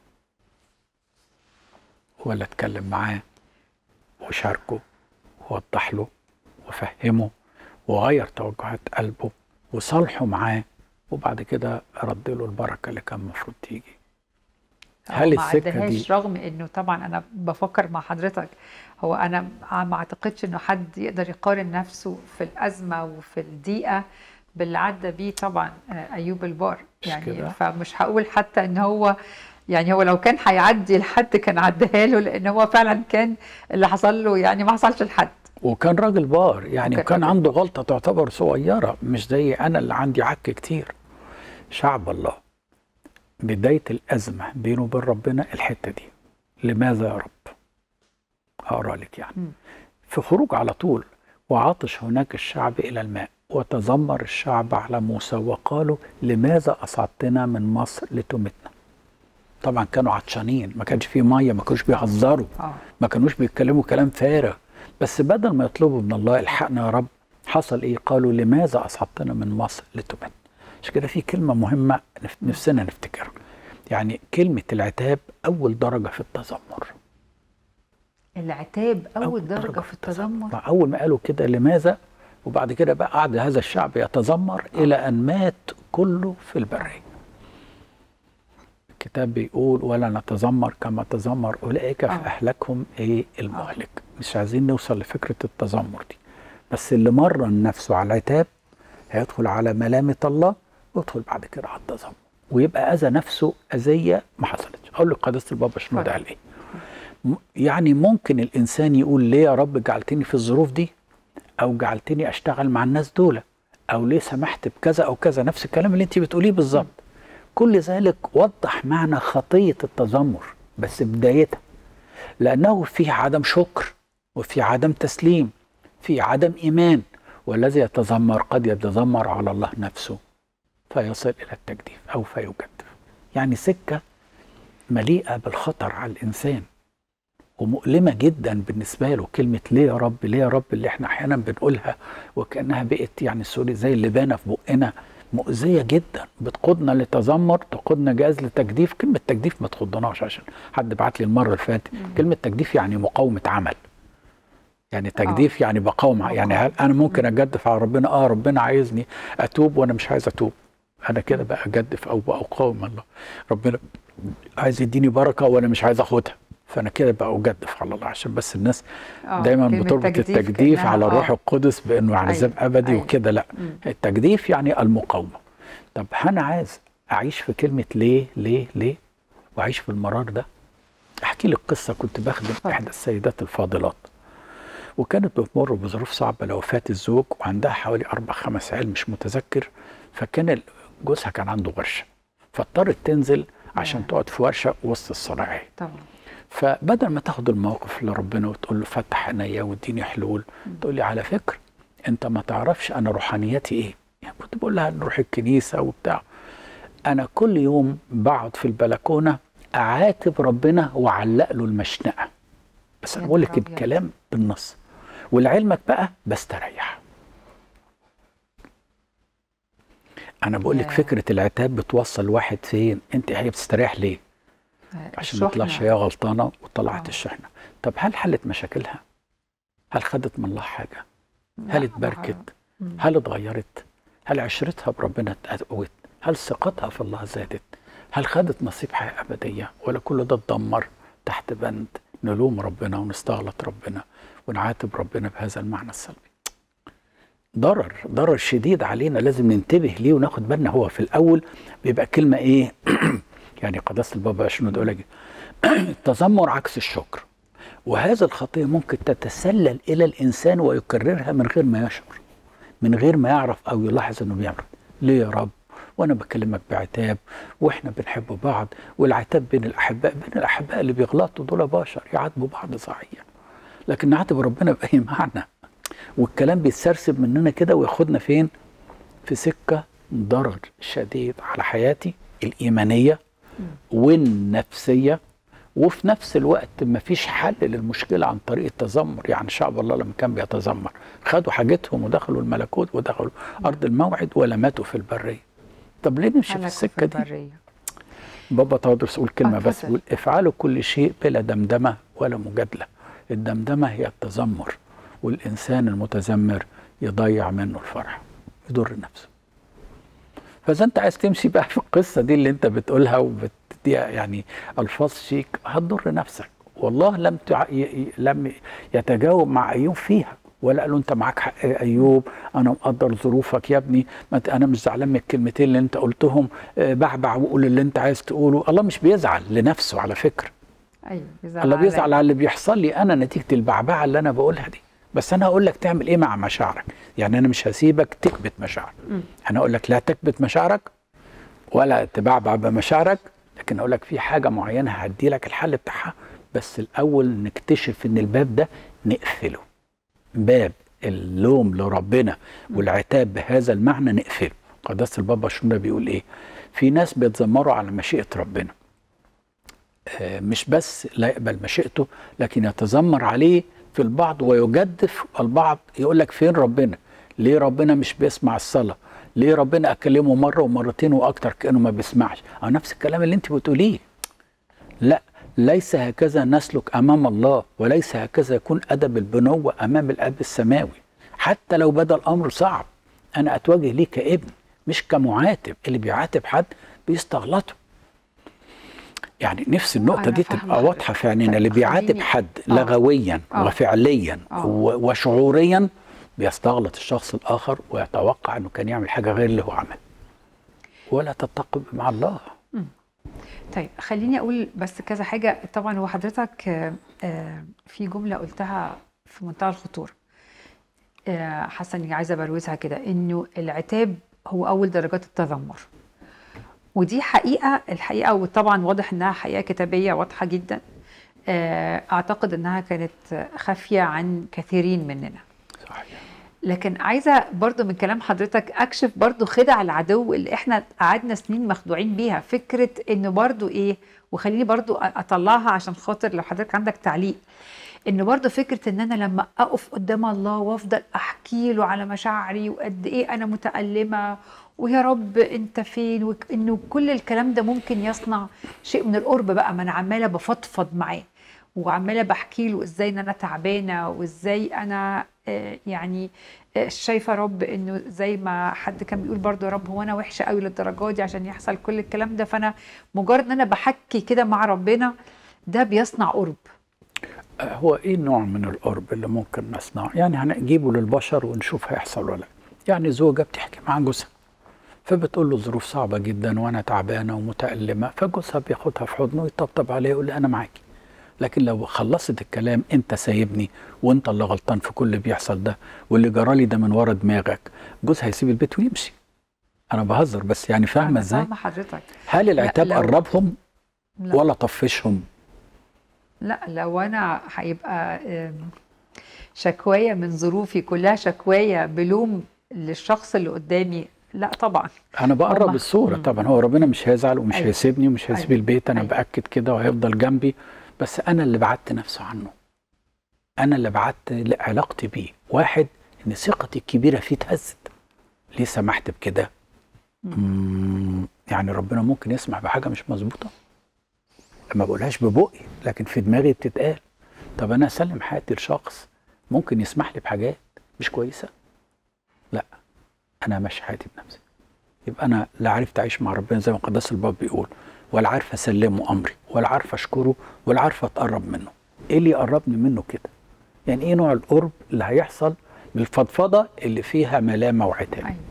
ولا اتكلم معاه وشاركه ووضح له وفهمه وغير توجهات قلبه وصالحه معاه وبعد كده رد له البركه اللي كان المفروض تيجي هل ما السكة عدهاش دي- رغم انه طبعا انا بفكر مع حضرتك هو انا ما اعتقدش انه حد يقدر يقارن نفسه في الازمه وفي الضيقه باللي عدى بيه طبعا آه، ايوب البار مش يعني كده؟ فمش هقول حتى ان هو يعني هو لو كان هيعدي لحد كان عدها له لان هو فعلا كان اللي حصل له يعني ما حصلش لحد وكان راجل بار يعني وكان وكان راجل عنده غلطة تعتبر صغيرة مش زي أنا اللي عندي عك كتير شعب الله بداية الأزمة بينه وبين ربنا الحتة دي لماذا يا رب هقرا لك يعني مم. في خروج على طول وعطش هناك الشعب إلى الماء وتذمر الشعب على موسى وقالوا لماذا أصعدتنا من مصر لتمتنا طبعا كانوا عطشانين ما كانش فيه ميه ما كانوش بيهزروا اه ما كانوش بيتكلموا كلام فارغ بس بدل ما يطلبوا من الله الحقنا يا رب حصل ايه قالوا لماذا اصعدتنا من مصر لتمت عشان كده في كلمه مهمه نف- نفسنا نفتكرها يعني كلمه العتاب اول درجه في التذمر العتاب اول درجه في التذمر مع اول ما قالوا كده لماذا وبعد كده بقى قعد هذا الشعب يتذمر الى ان مات كله في البريه الكتاب بيقول ولا نتذمر كما تذمر اولئك آه. فاهلكهم ايه المهلك مش عايزين نوصل لفكره التذمر دي بس اللي مرن نفسه على العتاب هيدخل على ملامه الله ويدخل بعد كده على التذمر ويبقى اذى نفسه اذيه ما حصلتش اقول لك قداسه البابا شنو ده اتفضل. قال ايه م- يعني ممكن الانسان يقول ليه يا رب جعلتني في الظروف دي او جعلتني اشتغل مع الناس دول او ليه سمحت بكذا او كذا نفس الكلام اللي انت بتقوليه بالظبط كل ذلك وضح معنى خطيه التذمر بس بدايتها لانه فيه عدم شكر وفي عدم تسليم في عدم ايمان والذي يتذمر قد يتذمر على الله نفسه فيصل الى التجديف او فيجدف يعني سكه مليئه بالخطر على الانسان ومؤلمة جدا بالنسبة له كلمة ليه يا رب ليه يا رب اللي احنا احيانا بنقولها وكأنها بقت يعني سوري زي اللبانة في بقنا مؤذية جدا بتقودنا لتذمر تقودنا جاز لتجديف كلمة تجديف ما تخضناش عشان حد بعت لي المرة اللي فاتت كلمة تجديف يعني مقاومة عمل يعني تجديف يعني بقاوم ع- يعني هل انا ممكن اجدف على ربنا اه ربنا عايزني اتوب وانا مش عايز اتوب انا كده بقى اجدف او اقاوم الله ربنا عايز يديني بركه وانا مش عايز اخدها فانا كده بقى اجدف على الله عشان بس الناس آه، دايما كلمة بتربط تجديف التجديف كأنها- على الروح آه. القدس بانه عذاب أيوة، ابدي أيوة. وكده لا مم. التجديف يعني المقاومه طب انا عايز اعيش في كلمه ليه ليه ليه واعيش في المرار ده احكي لك قصه كنت بخدم اتفضل. احدى السيدات الفاضلات وكانت بتمر بظروف صعبه لوفاه الزوج وعندها حوالي اربع خمس عيال مش متذكر فكان ال- جوزها كان عنده ورشه فاضطرت تنزل عشان ياه. تقعد في ورشه وسط الصناعيه طبعا فبدل ما تاخد الموقف لربنا وتقول له فتح عينيا واديني حلول تقول لي على فكره انت ما تعرفش انا روحانيتي ايه يعني كنت بقول لها نروح الكنيسه وبتاع انا كل يوم بقعد في البلكونه اعاتب ربنا واعلق له المشنقه بس انا يا بقول نهار لك أبيض. الكلام بالنص ولعلمك بقى بستريح انا بقول لك ياه. فكره العتاب بتوصل واحد فين انت هي بتستريح ليه آه، عشان ما تطلعش الشحنة. هي غلطانه وطلعت آه. الشحنه طب هل حلت مشاكلها هل خدت من الله حاجه لا، هل ما اتبركت مم. هل اتغيرت هل عشرتها بربنا اتقوت هل ثقتها في الله زادت هل خدت نصيب حياه ابديه ولا كل ده اتدمر تحت بند نلوم ربنا ونستغلط ربنا ونعاتب ربنا بهذا المعنى السلبي ضرر ضرر شديد علينا لازم ننتبه ليه وناخد بالنا هو في الاول بيبقى كلمه ايه يعني قداسه البابا شنو يقول لك التذمر عكس الشكر وهذا الخطيه ممكن تتسلل الى الانسان ويكررها من غير ما يشعر من غير ما يعرف او يلاحظ انه بيعمل ليه يا رب وانا بكلمك بعتاب واحنا بنحب بعض والعتاب بين الاحباء بين الاحباء اللي بيغلطوا دول بشر يعاتبوا بعض صحيح لكن نعاتب ربنا باي معنى والكلام بيتسرسب مننا كده وياخدنا فين في سكه ضرر شديد على حياتي الايمانيه والنفسيه وفي نفس الوقت مفيش حل للمشكله عن طريق التذمر يعني شعب الله لما كان بيتذمر خدوا حاجتهم ودخلوا الملكوت ودخلوا ارض الموعد ولا ماتوا في البريه طب ليه نمشي في هلكوا السكه دي البرية. بابا تودرس يقول كلمه آه، بس اتفضل. يقول افعلوا كل شيء بلا دمدمه ولا مجادله الدمدمه هي التذمر والانسان المتذمر يضيع منه الفرح يضر نفسه فاذا انت عايز تمشي بقى في القصه دي اللي انت بتقولها وبتديها يعني الفاظ شيك هتضر نفسك والله لم تع... ي... ي- لم يتجاوب مع ايوب فيها ولا قال له انت معاك حق يا ايوب انا مقدر ظروفك يا ابني ما ت- انا مش زعلان من الكلمتين اللي انت قلتهم آه، بعبع وقول اللي انت عايز تقوله الله مش بيزعل لنفسه على فكره ايوه بيزعل الله عليا. بيزعل على اللي بيحصل لي انا نتيجه البعبعه اللي انا بقولها دي بس انا هقول لك تعمل ايه مع مشاعرك يعني انا مش هسيبك تكبت مشاعرك مم. انا اقول لك لا تكبت مشاعرك ولا تبعبع بمشاعرك لكن اقول لك في حاجه معينه هدي لك الحل بتاعها بس الاول نكتشف ان الباب ده نقفله باب اللوم لربنا والعتاب بهذا المعنى نقفله قداسه البابا شنودة بيقول ايه في ناس بيتذمروا على مشيئه ربنا آه، مش بس لا يقبل مشيئته لكن يتذمر عليه في البعض ويجدف البعض يقول لك فين ربنا ليه ربنا مش بيسمع الصلاة ليه ربنا أكلمه مرة ومرتين وأكتر كأنه ما بيسمعش أو نفس الكلام اللي أنت بتقوليه لا ليس هكذا نسلك أمام الله وليس هكذا يكون أدب البنوة أمام الأب السماوي حتى لو بدا الأمر صعب أنا أتواجه ليه كابن مش كمعاتب اللي بيعاتب حد بيستغلطه يعني نفس النقطة أنا دي فاهمة تبقى حضرتك. واضحة في عينينا طيب اللي بيعاتب خليني- حد آه. لغويا آه. وفعليا آه. و- وشعوريا بيستغلط الشخص الآخر ويتوقع أنه كان يعمل حاجة غير اللي هو عمل ولا تتقب مع الله طيب خليني اقول بس كذا حاجه طبعا هو حضرتك آه، آه، في جمله قلتها في منتهى الخطوره آه، حاسه اني عايزه بروزها كده انه العتاب هو اول درجات التذمر ودي حقيقه الحقيقه وطبعا واضح انها حقيقه كتابيه واضحه جدا آه، اعتقد انها كانت خافيه عن كثيرين مننا صحيح لكن عايزه برضو من كلام حضرتك اكشف برضو خدع العدو اللي احنا قعدنا سنين مخدوعين بيها فكره انه برضو ايه وخليني برضو اطلعها عشان خاطر لو حضرتك عندك تعليق انه برضو فكره ان انا لما اقف قدام الله وافضل احكي له على مشاعري وقد ايه انا متالمه ويا رب انت فين وانه كل الكلام ده ممكن يصنع شيء من القرب بقى ما انا عماله بفضفض معاه وعماله بحكي له ازاي ان انا تعبانه وازاي انا آه، يعني آه، شايفه رب انه زي ما حد كان بيقول برضه يا رب هو انا وحشه قوي للدرجه دي عشان يحصل كل الكلام ده فانا مجرد ان انا بحكي كده مع ربنا ده بيصنع قرب آه، هو ايه نوع من القرب اللي ممكن نصنعه يعني هنجيبه للبشر ونشوف هيحصل ولا لا يعني زوجة بتحكي مع جوزها فبتقول له ظروف صعبة جدا وانا تعبانة ومتألمة فجوزها بياخدها في حضنه ويطبطب عليها يقول لها انا معاكي لكن لو خلصت الكلام انت سايبني وانت اللي غلطان في كل اللي بيحصل ده واللي جرالي ده من ورا دماغك جوزها هيسيب البيت ويمشي انا بهزر بس يعني فاهمه أنا ازاي فاهمه حضرتك هل العتاب لو- قربهم لا ولا طفشهم لا لو انا هيبقى آم، شكواية من ظروفي كلها شكواية بلوم للشخص اللي قدامي لا طبعا انا بقرب هما- الصوره مم. طبعا هو ربنا مش هيزعل ومش أيوة. هيسيبني ومش هيسيب أيوة. البيت انا أيوة. باكد كده وهيفضل جنبي بس انا اللي بعدت نفسه عنه انا اللي بعدت علاقتي بيه واحد ان ثقتي الكبيره فيه اتهزت ليه سمحت بكده مم، يعني ربنا ممكن يسمح بحاجه مش مظبوطه ما بقولهاش ببقي لكن في دماغي بتتقال طب انا اسلم حياتي لشخص ممكن يسمح لي بحاجات مش كويسه لا انا ماشي حياتي بنفسي يبقى انا لا عرفت اعيش مع ربنا زي ما قداس الباب بيقول ولا عارف اسلمه امري ولا عارف اشكره ولا عارف اتقرب منه ايه اللي يقربني منه كده يعني ايه نوع القرب اللي هيحصل بالفضفضه اللي فيها ملامه وعتاب أيوة.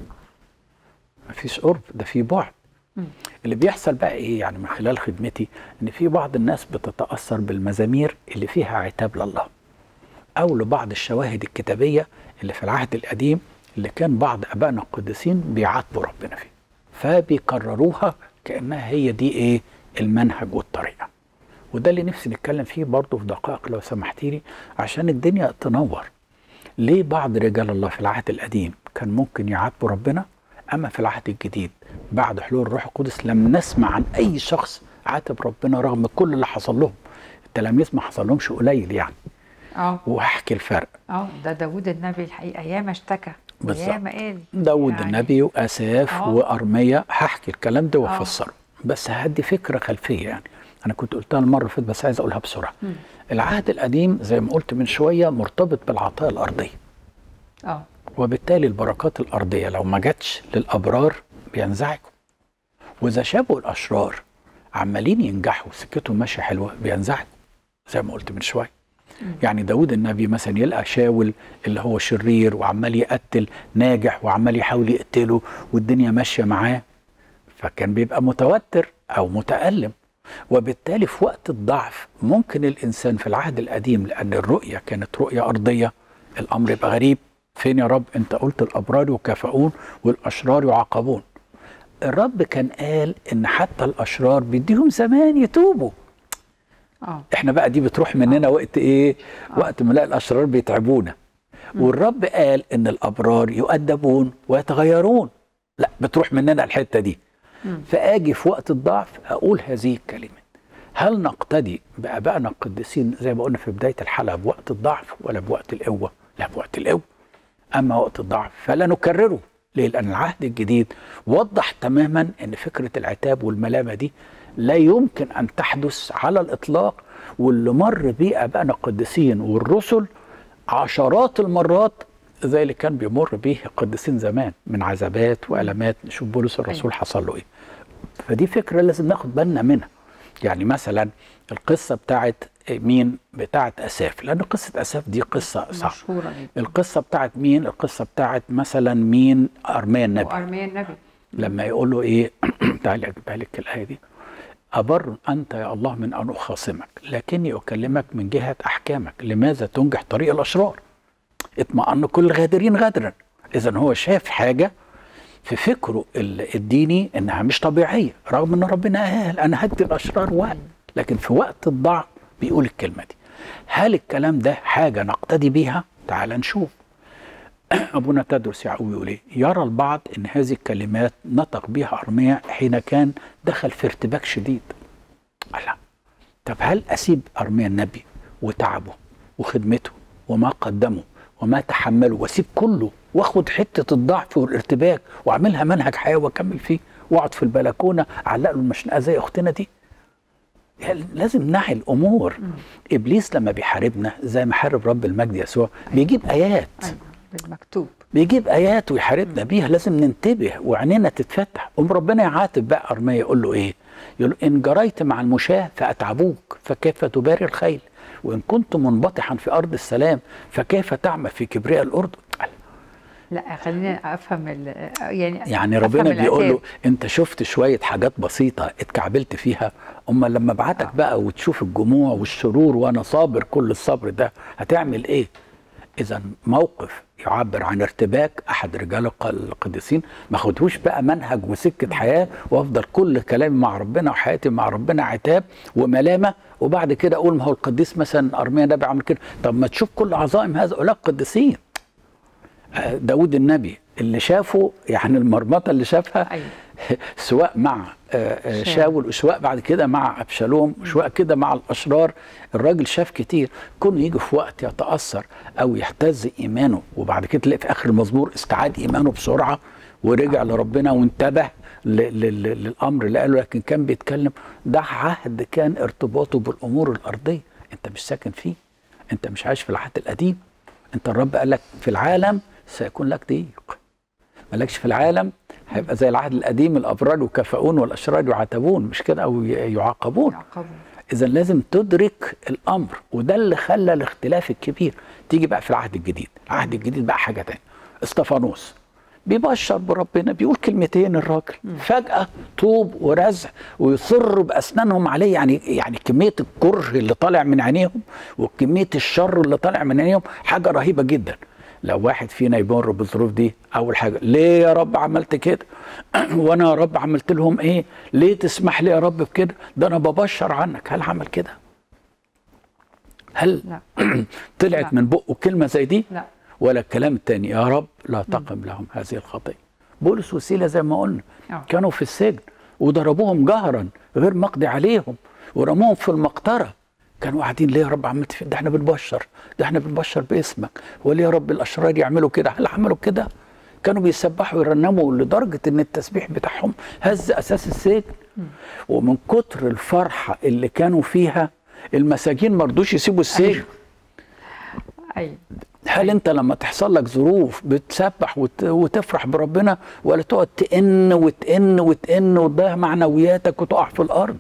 مفيش قرب ده في بعد مم. اللي بيحصل بقى ايه يعني من خلال خدمتي ان في بعض الناس بتتاثر بالمزامير اللي فيها عتاب لله او لبعض الشواهد الكتابيه اللي في العهد القديم اللي كان بعض ابائنا القديسين بيعاتبوا ربنا فيه فبيكرروها كانها هي دي ايه المنهج والطريقه وده اللي نفسي نتكلم فيه برضه في دقائق لو سمحتي لي عشان الدنيا تنور ليه بعض رجال الله في العهد القديم كان ممكن يعاتبوا ربنا اما في العهد الجديد بعد حلول الروح القدس لم نسمع عن اي شخص عاتب ربنا رغم كل اللي حصل لهم التلاميذ ما حصل لهمش قليل يعني اه وهحكي الفرق اه ده داوود النبي الحقيقة ياما اشتكى بالظبط. ياما قال داود يعني- النبي واساف آه. وارميا هحكي الكلام ده آه. وافسره بس هدي فكره خلفيه يعني انا كنت قلتها المره اللي فاتت بس عايز اقولها بسرعه مم. العهد القديم زي ما قلت من شويه مرتبط بالعطايا الارضيه اه وبالتالي البركات الارضيه لو ما جاتش للابرار بينزعجوا واذا شافوا الاشرار عمالين ينجحوا سكتهم ماشيه حلوه بينزعجوا زي ما قلت من شويه يعني داود النبي مثلا يلقى شاول اللي هو شرير وعمال يقتل ناجح وعمال يحاول يقتله والدنيا ماشيه معاه فكان بيبقى متوتر او متالم وبالتالي في وقت الضعف ممكن الانسان في العهد القديم لان الرؤيه كانت رؤيه ارضيه الامر يبقى غريب فين يا رب انت قلت الابرار يكافئون والاشرار يعاقبون الرب كان قال ان حتى الاشرار بيديهم زمان يتوبوا اه احنا بقى دي بتروح مننا وقت ايه وقت ما نلاقي الاشرار بيتعبونا والرب قال ان الابرار يؤدبون ويتغيرون لا بتروح مننا الحته دي مم. فاجي في وقت الضعف اقول هذه الكلمات هل نقتدي بابائنا القديسين زي ما قلنا في بدايه الحلقه بوقت الضعف ولا بوقت القوه لا بوقت القوه اما وقت الضعف فلا نكرره ليه لان العهد الجديد وضح تماما ان فكره العتاب والملامه دي لا يمكن ان تحدث على الاطلاق واللي مر بيه ابائنا القديسين والرسل عشرات المرات زي اللي كان بيمر بيه القديسين زمان من عذابات والامات نشوف بولس الرسول حصل له ايه فدي فكره لازم ناخد بالنا منها يعني مثلا القصه بتاعت مين بتاعت اساف لان قصه اساف دي قصه صعبه مشهورة جدا القصه بتاعت مين القصه بتاعت مثلا مين ارميا النبي وأرميا النبي لما يقول له ايه تعالى اجيبها لك الايه دي أبر أنت يا الله من أن أخاصمك لكني أكلمك من جهة أحكامك لماذا تنجح طريق الأشرار اطمأن كل الغادرين غدرا إذا هو شاف حاجة في فكره ال- الديني إنها مش طبيعية رغم إن ربنا قال أنا هدي الأشرار وقت لكن في وقت الضعف بيقول الكلمة دي هل الكلام ده حاجة نقتدي بيها؟ تعال نشوف أبونا تدرس يعقوب يقول إيه؟ يرى البعض إن هذه الكلمات نطق بها أرميا حين كان دخل في ارتباك شديد. لا طب هل أسيب أرميا النبي وتعبه وخدمته وما قدمه وما تحمله وأسيب كله وآخد حتة الضعف والارتباك وأعملها منهج حياة وأكمل فيه وأقعد في البلكونة أعلق له المشنقة زي أختنا دي؟ يعني لازم نعي الأمور. إبليس لما بيحاربنا زي ما حارب رب المجد يسوع بيجيب آيات. أيوة بالمكتوب بيجيب ايات ويحاربنا بيها لازم ننتبه وعينينا تتفتح قوم ربنا يعاتب بقى ارميا يقول له ايه يقول له ان جريت مع المشاة فاتعبوك فكيف تباري الخيل وان كنت منبطحا في ارض السلام فكيف تعمى في كبرياء الاردن لا خلينا افهم ال- يعني يعني أفهم ربنا بيقول له العتاب. انت شفت شويه حاجات بسيطه اتكعبلت فيها اما لما ابعتك بقى وتشوف الجموع والشرور وانا صابر كل الصبر ده هتعمل ايه اذا موقف يعبر عن ارتباك احد رجال الق- القديسين ما خدهوش بقى منهج وسكه حياه وافضل كل كلامي مع ربنا وحياتي مع ربنا عتاب وملامه وبعد كده اقول ما هو القديس مثلا ارميا نبي عمل كده طب ما تشوف كل عظائم هؤلاء القديسين آه، داود النبي اللي شافه يعني المرمطه اللي شافها أيوة. سواء مع آه، آه، شاول. شاول وسواء بعد كده مع ابشالوم وسواء كده مع الاشرار الراجل شاف كتير كون يجي في وقت يتاثر او يهتز ايمانه وبعد كده تلاقي في اخر المزمور استعاد ايمانه بسرعه ورجع لربنا وانتبه ل- ل- ل- للامر اللي قاله لكن كان بيتكلم ده عهد كان ارتباطه بالامور الارضيه انت مش ساكن فيه انت مش عايش في العهد القديم انت الرب قال لك في العالم سيكون لك ضيق مالكش في العالم هيبقى زي العهد القديم الابرار يكافئون والاشرار يعاتبون مش كده او ي- يعاقبون يعقبون اذا لازم تدرك الامر وده اللي خلى الاختلاف الكبير تيجي بقى في العهد الجديد العهد الجديد بقى حاجه تانية استفانوس بيبشر بربنا بيقول كلمتين الراجل فجاه طوب ورزع ويصر باسنانهم عليه يعني يعني كميه الكره اللي طالع من عينيهم وكميه الشر اللي طالع من عينيهم حاجه رهيبه جدا لو واحد فينا يمر بالظروف دي اول حاجه ليه يا رب عملت كده وانا يا رب عملت لهم ايه ليه تسمح لي يا رب بكده ده انا ببشر عنك هل عمل كده هل لا طلعت لا. من بقه كلمه زي دي لا ولا الكلام التاني يا رب لا تقم لهم هذه الخطيه بولس وسيله زي ما قلنا آه. كانوا في السجن وضربوهم جهرا غير مقضي عليهم ورموهم في المقطره كانوا قاعدين ليه يا رب عملت في ده احنا بنبشر ده احنا بنبشر باسمك وليه يا رب الاشرار يعملوا كده هل عملوا كده كانوا بيسبحوا ويرنموا لدرجه ان التسبيح بتاعهم هز اساس السجن ومن كتر الفرحه اللي كانوا فيها المساجين ما رضوش يسيبوا السجن ايوه هل انت لما تحصل لك ظروف بتسبح وت... وتفرح بربنا ولا تقعد تئن وتئن وتئن وتضيع معنوياتك وتقع في الارض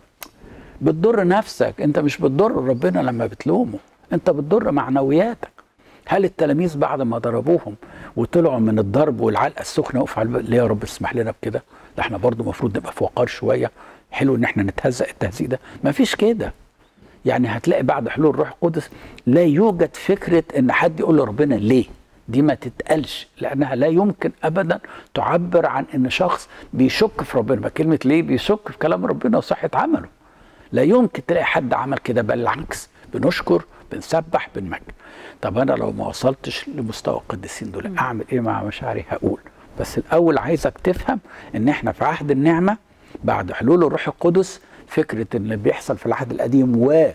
بتضر نفسك انت مش بتضر ربنا لما بتلومه انت بتضر معنوياتك هل التلاميذ بعد ما ضربوهم وطلعوا من الضرب والعلقه السخنه وقفوا على الباب، ليه يا رب اسمح لنا بكده ده احنا برضو المفروض نبقى في وقار شويه حلو ان احنا نتهزق التهزيق ده مفيش كده يعني هتلاقي بعد حلول الروح القدس لا يوجد فكره ان حد يقول لربنا ليه دي ما تتقالش لانها لا يمكن ابدا تعبر عن ان شخص بيشك في ربنا ما كلمه ليه بيشك في كلام ربنا وصحه عمله لا يمكن تلاقي حد عمل كده بل العكس بنشكر بنسبح بنمجد طب انا لو ما وصلتش لمستوى القديسين دول اعمل ايه مع مشاعري هقول بس الاول عايزك تفهم ان احنا في عهد النعمه بعد حلول الروح القدس فكره ان اللي بيحصل في العهد القديم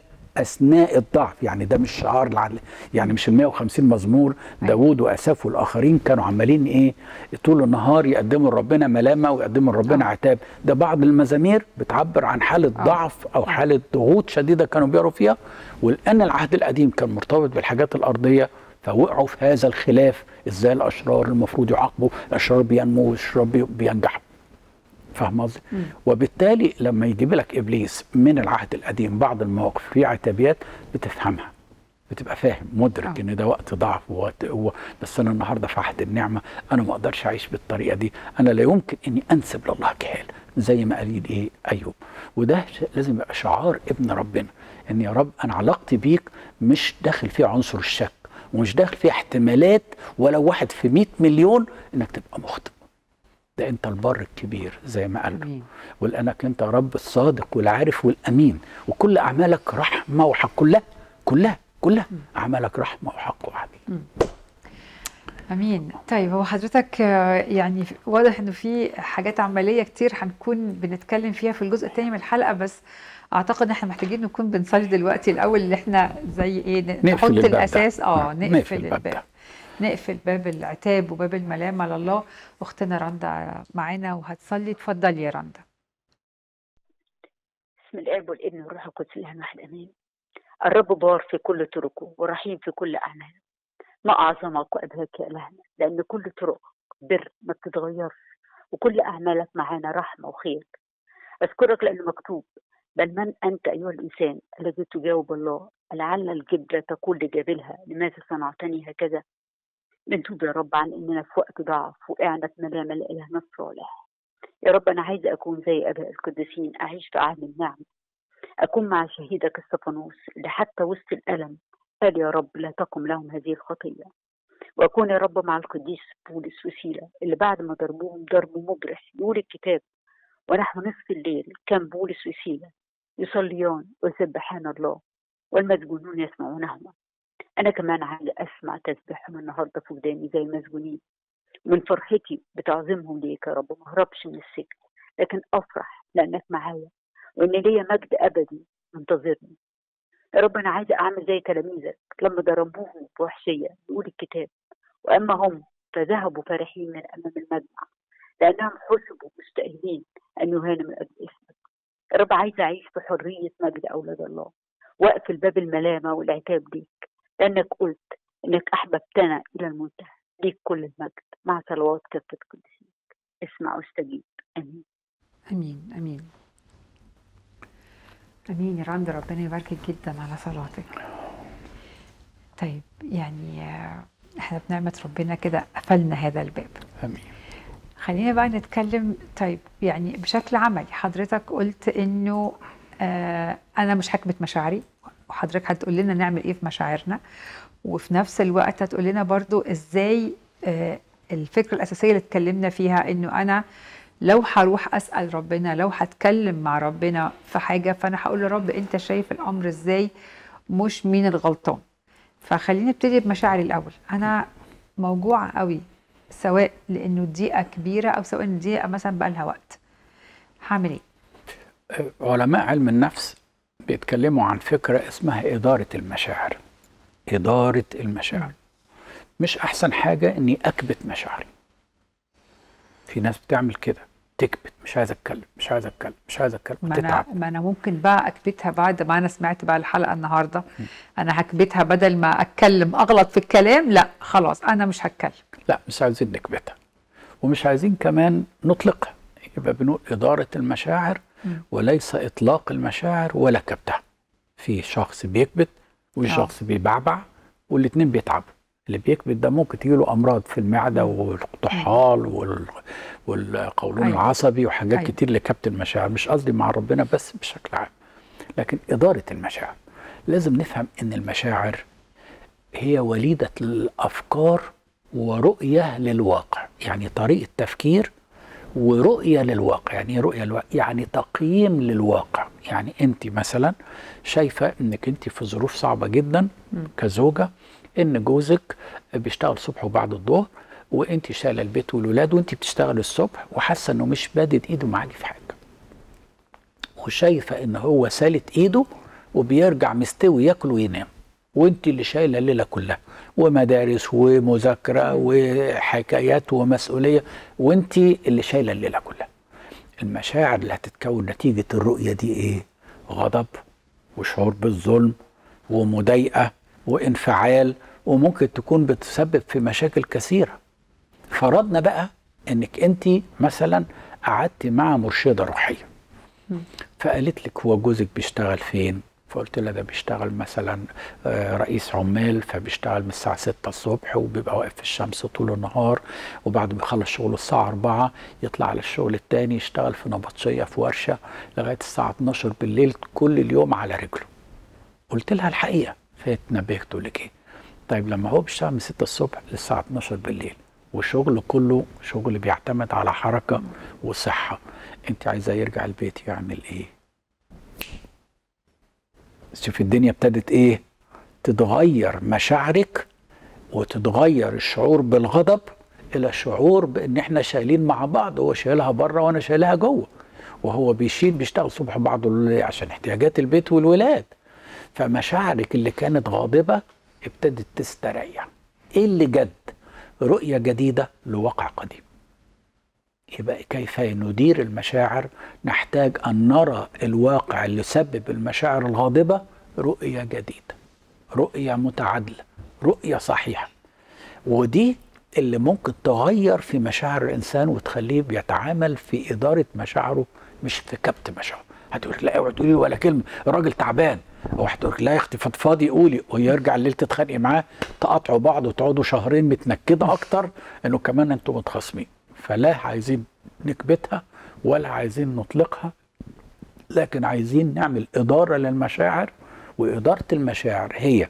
واثناء الضعف يعني ده مش شعار العدل يعني مش ال 150 مزمور داوود واساف والاخرين كانوا عمالين ايه طول النهار يقدموا لربنا ملامه ويقدموا لربنا عتاب ده بعض المزامير بتعبر عن حاله آه. ضعف او حاله ضغوط شديده كانوا بيقروا فيها ولان العهد القديم كان مرتبط بالحاجات الارضيه فوقعوا في هذا الخلاف ازاي الاشرار المفروض يعاقبوا الاشرار بينموا والاشرار بي- بينجحوا فاهم قصدي؟ وبالتالي لما يجيب لك ابليس من العهد القديم بعض المواقف في عتابيات بتفهمها بتبقى فاهم مدرك آه. ان ده وقت ضعف ووقت و... بس انا النهارده في عهد النعمه انا ما اقدرش اعيش بالطريقه دي انا لا يمكن اني انسب لله جهال زي ما قال ايه ايوب وده ش- لازم يبقى شعار ابن ربنا ان يا رب انا علاقتي بيك مش داخل فيها عنصر الشك ومش داخل فيها احتمالات ولو واحد في 100 مليون انك تبقى مخطئ ده انت البر الكبير زي ما قال له. امين ولانك انت رب الصادق والعارف والامين وكل اعمالك رحمه وحق كلها كلها كلها اعمالك رحمه وحق وعدل امين طيب هو حضرتك آه، يعني واضح انه في حاجات عمليه كتير هنكون بنتكلم فيها في الجزء الثاني من الحلقه بس اعتقد ان احنا محتاجين نكون بنصلي دلوقتي الاول اللي احنا زي ايه ن- نقفل نحط الباب ده. الاساس اه نعم، نقفل, نقفل الباب الباب ده. نقفل باب العتاب وباب الملامه لله اختنا رندا معانا وهتصلي اتفضلي يا رندا بسم الاب والابن والروح القدس الاله واحد امين الرب بار في كل طرقه ورحيم في كل اعماله ما اعظمك وابهاك يا الهنا لان كل طرقك بر ما بتتغيرش وكل اعمالك معانا رحمه وخير اذكرك لانه مكتوب بل من انت ايها الانسان الذي تجاوب الله لعل الجبله تقول لجابلها لماذا صنعتني هكذا بنتوب يا رب عن اننا في وقت ضعف وقعنا في ملامه لالهنا الصالح يا رب انا عايزه اكون زي اباء القديسين اعيش في عهد النعمه أكون مع شهيدك استفانوس اللي حتى وسط الألم قال يا رب لا تقم لهم هذه الخطية وأكون يا رب مع القديس بولس وسيلة اللي بعد ما ضربوهم ضرب مبرح يقول الكتاب ونحو نصف الليل كان بولس وسيلة يصليان ويسبحان الله والمسجونون يسمعونهما أنا كمان عايزة أسمع تسبيحهم النهاردة في وداني زي المسجونين من فرحتي بتعظيمهم ليك يا رب ما اهربش من السجن لكن أفرح لأنك معايا وإن ليا مجد أبدي منتظرني يا رب أنا عايزة أعمل زي تلاميذك لما ضربوهم بوحشية يقول الكتاب وأما هم فذهبوا فرحين من أمام المجمع لأنهم حسبوا مستأهلين أن يهانوا من أجل اسمك يا رب عايزة أعيش في حرية مجد أولاد الله وأقفل باب الملامة والعتاب ليك لأنك قلت إنك أحببتنا إلى المنتهى ليك كل المجد مع صلوات كافة قدسيك اسمع واستجيب آمين امين امين امين يا رند ربنا يباركك جدا على صلاتك طيب يعني آه، احنا بنعمه ربنا كده قفلنا هذا الباب امين خلينا بقى نتكلم طيب يعني بشكل عملي حضرتك قلت انه آه انا مش هكبت مشاعري وحضرتك هتقول لنا نعمل ايه في مشاعرنا وفي نفس الوقت هتقول لنا برضو ازاي آه الفكره الاساسيه اللي اتكلمنا فيها انه انا لو هروح اسال ربنا لو هتكلم مع ربنا في حاجه فانا هقول له رب انت شايف الامر ازاي مش مين الغلطان فخلينا نبتدي بمشاعري الاول انا موجوعه قوي سواء لانه الضيقه كبيره او سواء إن الضيقه مثلا بقى لها وقت هعمل ايه علماء علم النفس بيتكلموا عن فكرة اسمها إدارة المشاعر إدارة المشاعر مش أحسن حاجة إني أكبت مشاعري في ناس بتعمل كده تكبت مش عايز أتكلم مش عايز أتكلم مش عايز أتكلم ما انا تتعب ما انا ممكن بقى اكبتها بعد ما انا سمعت بقى الحلقه النهارده انا هكبتها بدل ما اتكلم اغلط في الكلام لا خلاص انا مش هتكلم لا مش عايزين نكبتها ومش عايزين كمان نطلقها يبقى بنقول إدارة المشاعر وليس إطلاق المشاعر ولا كبتها في شخص بيكبت وفي آه. شخص بيبعبع والاتنين بيتعبوا اللي بيكبت ده ممكن تجيله أمراض في المعدة والطحال وال... والقولون أيوة. العصبي وحاجات أيوة. كتير لكبت المشاعر مش قصدي مع ربنا بس بشكل عام لكن إدارة المشاعر لازم نفهم إن المشاعر هي وليدة الأفكار ورؤية للواقع يعني طريقة تفكير ورؤية للواقع يعني إيه رؤية للواقع يعني تقييم للواقع يعني انت مثلا شايفة انك انت في ظروف صعبة جدا كزوجة ان جوزك بيشتغل الصبح وبعد الظهر وانت شايله البيت والولاد وانت بتشتغل الصبح وحاسه انه مش بادد ايده معاكي في حاجه وشايفه ان هو سالت ايده وبيرجع مستوي ياكل وينام وانت اللي شايله الليله كلها ومدارس ومذاكره وحكايات ومسؤوليه وانت اللي شايله الليله كلها المشاعر اللي هتتكون نتيجه الرؤيه دي ايه غضب وشعور بالظلم ومضايقه وانفعال وممكن تكون بتسبب في مشاكل كثيره فرضنا بقى انك انت مثلا قعدتي مع مرشده روحيه فقالت لك هو جوزك بيشتغل فين فقلت لها ده بيشتغل مثلا آه، رئيس عمال فبيشتغل من الساعة 6 الصبح وبيبقى واقف في الشمس طول النهار وبعد ما يخلص شغله الساعة 4 يطلع على الشغل التاني يشتغل في نبطشية في ورشة لغاية الساعة 12 بالليل كل اليوم على رجله قلت لها الحقيقة فهي اتنبهت تقول لك ايه طيب لما هو بيشتغل من 6 الصبح للساعة 12 بالليل وشغله كله شغل بيعتمد على حركة وصحة انت عايزاه يرجع البيت يعمل ايه شوف الدنيا ابتدت ايه تتغير مشاعرك وتتغير الشعور بالغضب الى شعور بان احنا شايلين مع بعض هو شايلها بره وانا شايلها جوه وهو بيشيل بيشتغل صبح بعضه الليل عشان احتياجات البيت والولاد فمشاعرك اللي كانت غاضبه ابتدت تستريح ايه اللي جد رؤيه جديده لواقع قديم يبقى كيف ندير المشاعر نحتاج ان نرى الواقع اللي سبب المشاعر الغاضبه رؤيه جديده رؤيه متعادله رؤيه صحيحه ودي اللي ممكن تغير في مشاعر الانسان وتخليه بيتعامل في اداره مشاعره مش في كبت مشاعره هتقول لا اوعي تقولي له ولا كلمه الراجل تعبان او هتقول لا يا اختي فضفاضي قولي ويرجع الليل تتخانقي معاه تقاطعوا بعض وتقعدوا شهرين متنكده اكتر انه كمان انتوا متخاصمين فلا عايزين نكبتها ولا عايزين نطلقها لكن عايزين نعمل إدارة للمشاعر وإدارة المشاعر هي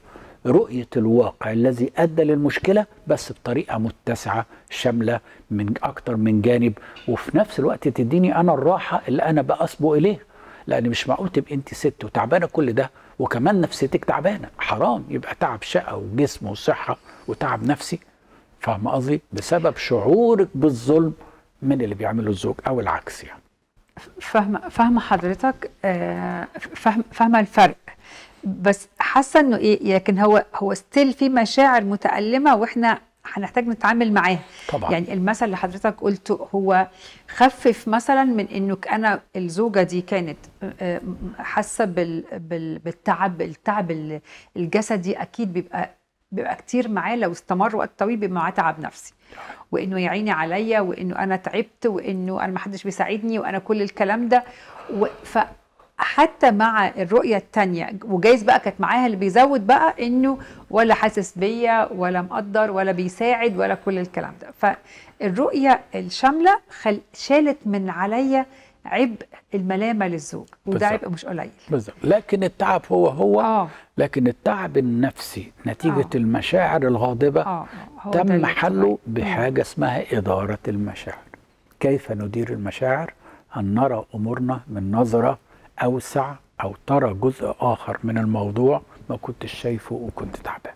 رؤيه الواقع الذي ادى للمشكله بس بطريقه متسعه شامله من اكتر من جانب وفي نفس الوقت تديني انا الراحه اللي انا بأسبق اليه لان مش معقول تبقى انت ست وتعبانه كل ده وكمان نفسيتك تعبانه حرام يبقى تعب شقه وجسم وصحه وتعب نفسي فاهم قصدي بسبب شعورك بالظلم من اللي بيعمله الزوج او العكس يعني فاهمه فاهمه حضرتك آه، فاهم فاهمه الفرق بس حاسه انه ايه لكن هو هو ستيل في مشاعر متألمه واحنا هنحتاج نتعامل معاها طبعا يعني المثل اللي حضرتك قلته هو خفف مثلا من انك انا الزوجه دي كانت آه، حاسه بال- بال- بالتعب التعب ال- الجسدي اكيد بيبقى بيبقى كتير معاه لو استمر وقت طويل بيبقى معاه تعب نفسي وانه يعيني عليا وانه انا تعبت وانه انا ما حدش بيساعدني وانا كل الكلام ده و- فحتى مع الرؤيه التانية وجايز بقى كانت معاها اللي بيزود بقى انه ولا حاسس بيا ولا مقدر ولا بيساعد ولا كل الكلام ده فالرؤيه الشامله خل... شالت من عليا عبء الملامه للزوج وده بالظبط. عبء مش قليل بالظبط لكن التعب هو هو اه لكن التعب النفسي نتيجه آه. المشاعر الغاضبه اه هو ده تم اللي حله بتبقى- بحاجة اسمها إدارة المشاعر كيف ندير المشاعر أن نرى أمورنا من نظرة أوسع أو ترى جزء آخر من الموضوع ما كنتش شايفه وكنت تعبان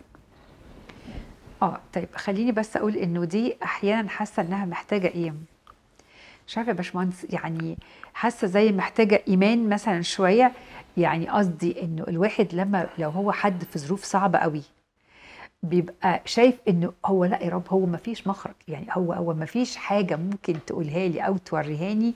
اه طيب خليني بس اقول انه دي احيانا حاسه انها محتاجه ايه مش عارفه يا باشمهندس يعني حاسه زي محتاجه ايمان مثلا شويه يعني قصدي انه الواحد لما لو هو حد في ظروف صعبه قوي بيبقى شايف انه هو لا يا رب هو ما فيش مخرج يعني هو هو ما فيش حاجه ممكن تقولها لي او توريهاني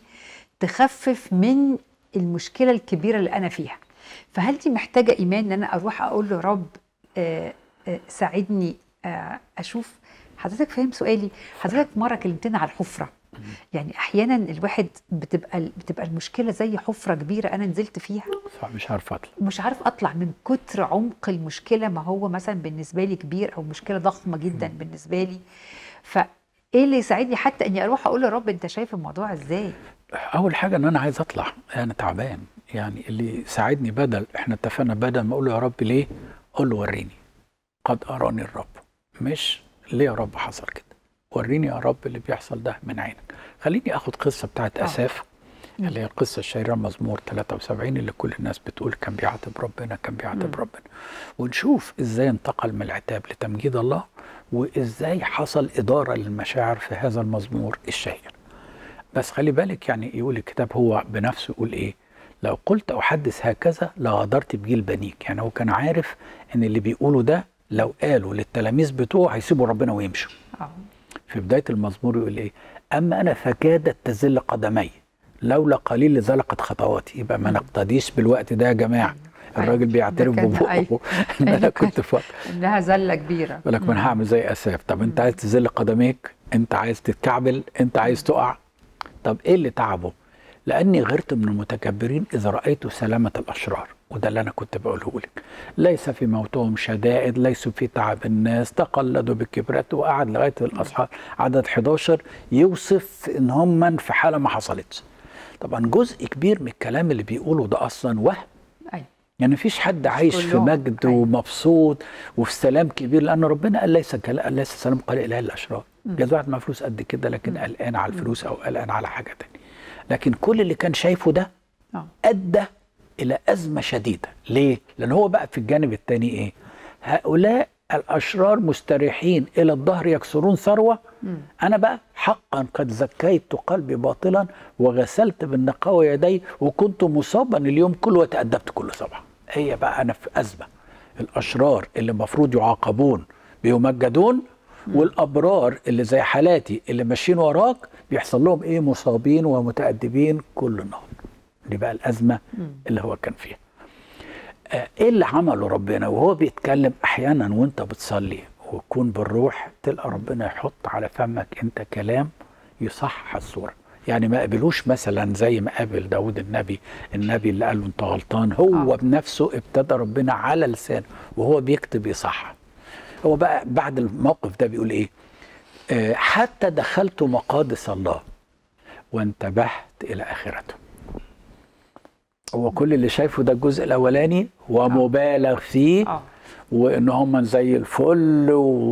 تخفف من المشكله الكبيره اللي انا فيها فهل دي محتاجه ايمان ان انا اروح اقول له رب آه آه ساعدني آه اشوف حضرتك فاهم سؤالي حضرتك مره كلمتنا على الحفره يعني احيانا الواحد بتبقى بتبقى المشكله زي حفره كبيره انا نزلت فيها فمش عارف أطلع مش عارف اطلع من كتر عمق المشكله ما هو مثلا بالنسبه لي كبير او مشكله ضخمه جدا بالنسبه لي فايه اللي يساعدني حتى اني اروح اقول يا رب انت شايف الموضوع ازاي أول حاجة إن أنا عايز أطلع أنا تعبان يعني اللي ساعدني بدل إحنا اتفقنا بدل ما أقول له يا رب ليه قول له وريني قد أراني الرب مش ليه يا رب حصل كده وريني يا رب اللي بيحصل ده من عينك خليني اخد قصه بتاعت آه. اساف اللي هي القصه الشهيره مزمور 73 اللي كل الناس بتقول كان بيعاتب ربنا كان بيعاتب مم. ربنا ونشوف ازاي انتقل من العتاب لتمجيد الله وازاي حصل اداره للمشاعر في هذا المزمور الشهير بس خلي بالك يعني يقول الكتاب هو بنفسه يقول ايه لو قلت احدث هكذا لغدرت بجيل بنيك يعني هو كان عارف ان اللي بيقوله ده لو قالوا للتلاميذ بتوعه هيسيبوا ربنا ويمشوا اه في بداية المزمور يقول إيه أما أنا فكادت تزل قدمي لولا قليل لزلقت خطواتي يبقى ما نقتديش بالوقت ده يا جماعة الراجل أيوة. بيعترف ده كان- ببقه أيوة. ان انا أيوة. كنت فاكر انها زله كبيره يقول لك ما انا هعمل زي اساف طب انت عايز تزل قدميك انت عايز تتكعبل انت عايز تقع طب ايه اللي تعبه لاني غرت من المتكبرين اذا رايت سلامه الاشرار وده اللي انا كنت بقوله لك ليس في موتهم شدائد ليسوا في تعب الناس تقلدوا بالكبرات وقعد لغايه الاصحاب عدد 11 يوصف ان هم في حاله ما حصلتش طبعا جزء كبير من الكلام اللي بيقوله ده اصلا وهم ايوه يعني مفيش حد عايش في كلهم. مجد أيوة. ومبسوط وفي سلام كبير لان ربنا قال ليس كلا ليس سلام قليل الا الاشرار جاز واحد مع فلوس قد كده لكن قلقان على الفلوس او قلقان على حاجه تانية لكن كل اللي كان شايفه ده اه ادى الى ازمه شديده ليه لان هو بقى في الجانب الثاني ايه هؤلاء الاشرار مستريحين الى الظهر يكسرون ثروه انا بقى حقا قد زكيت قلبي باطلا وغسلت بالنقاوه يدي وكنت مصابا اليوم كله وتادبت كل صباح هي بقى انا في ازمه الاشرار اللي المفروض يعاقبون بيمجدون والابرار اللي زي حالاتي اللي ماشيين وراك بيحصل لهم ايه مصابين ومتادبين كل نهار دي بقى الازمه اللي هو كان فيها آه، ايه اللي عمله ربنا وهو بيتكلم احيانا وانت بتصلي وتكون بالروح تلقى ربنا يحط على فمك انت كلام يصحح الصوره يعني ما قبلوش مثلا زي ما قابل داود النبي النبي اللي قال له انت غلطان هو آه. بنفسه ابتدى ربنا على لسانه وهو بيكتب يصحح هو بقى بعد الموقف ده بيقول ايه آه، حتى دخلت مقادس الله وانتبهت الى اخرته هو كل اللي شايفه ده الجزء الاولاني ومبالغ فيه اه وان هم زي الفل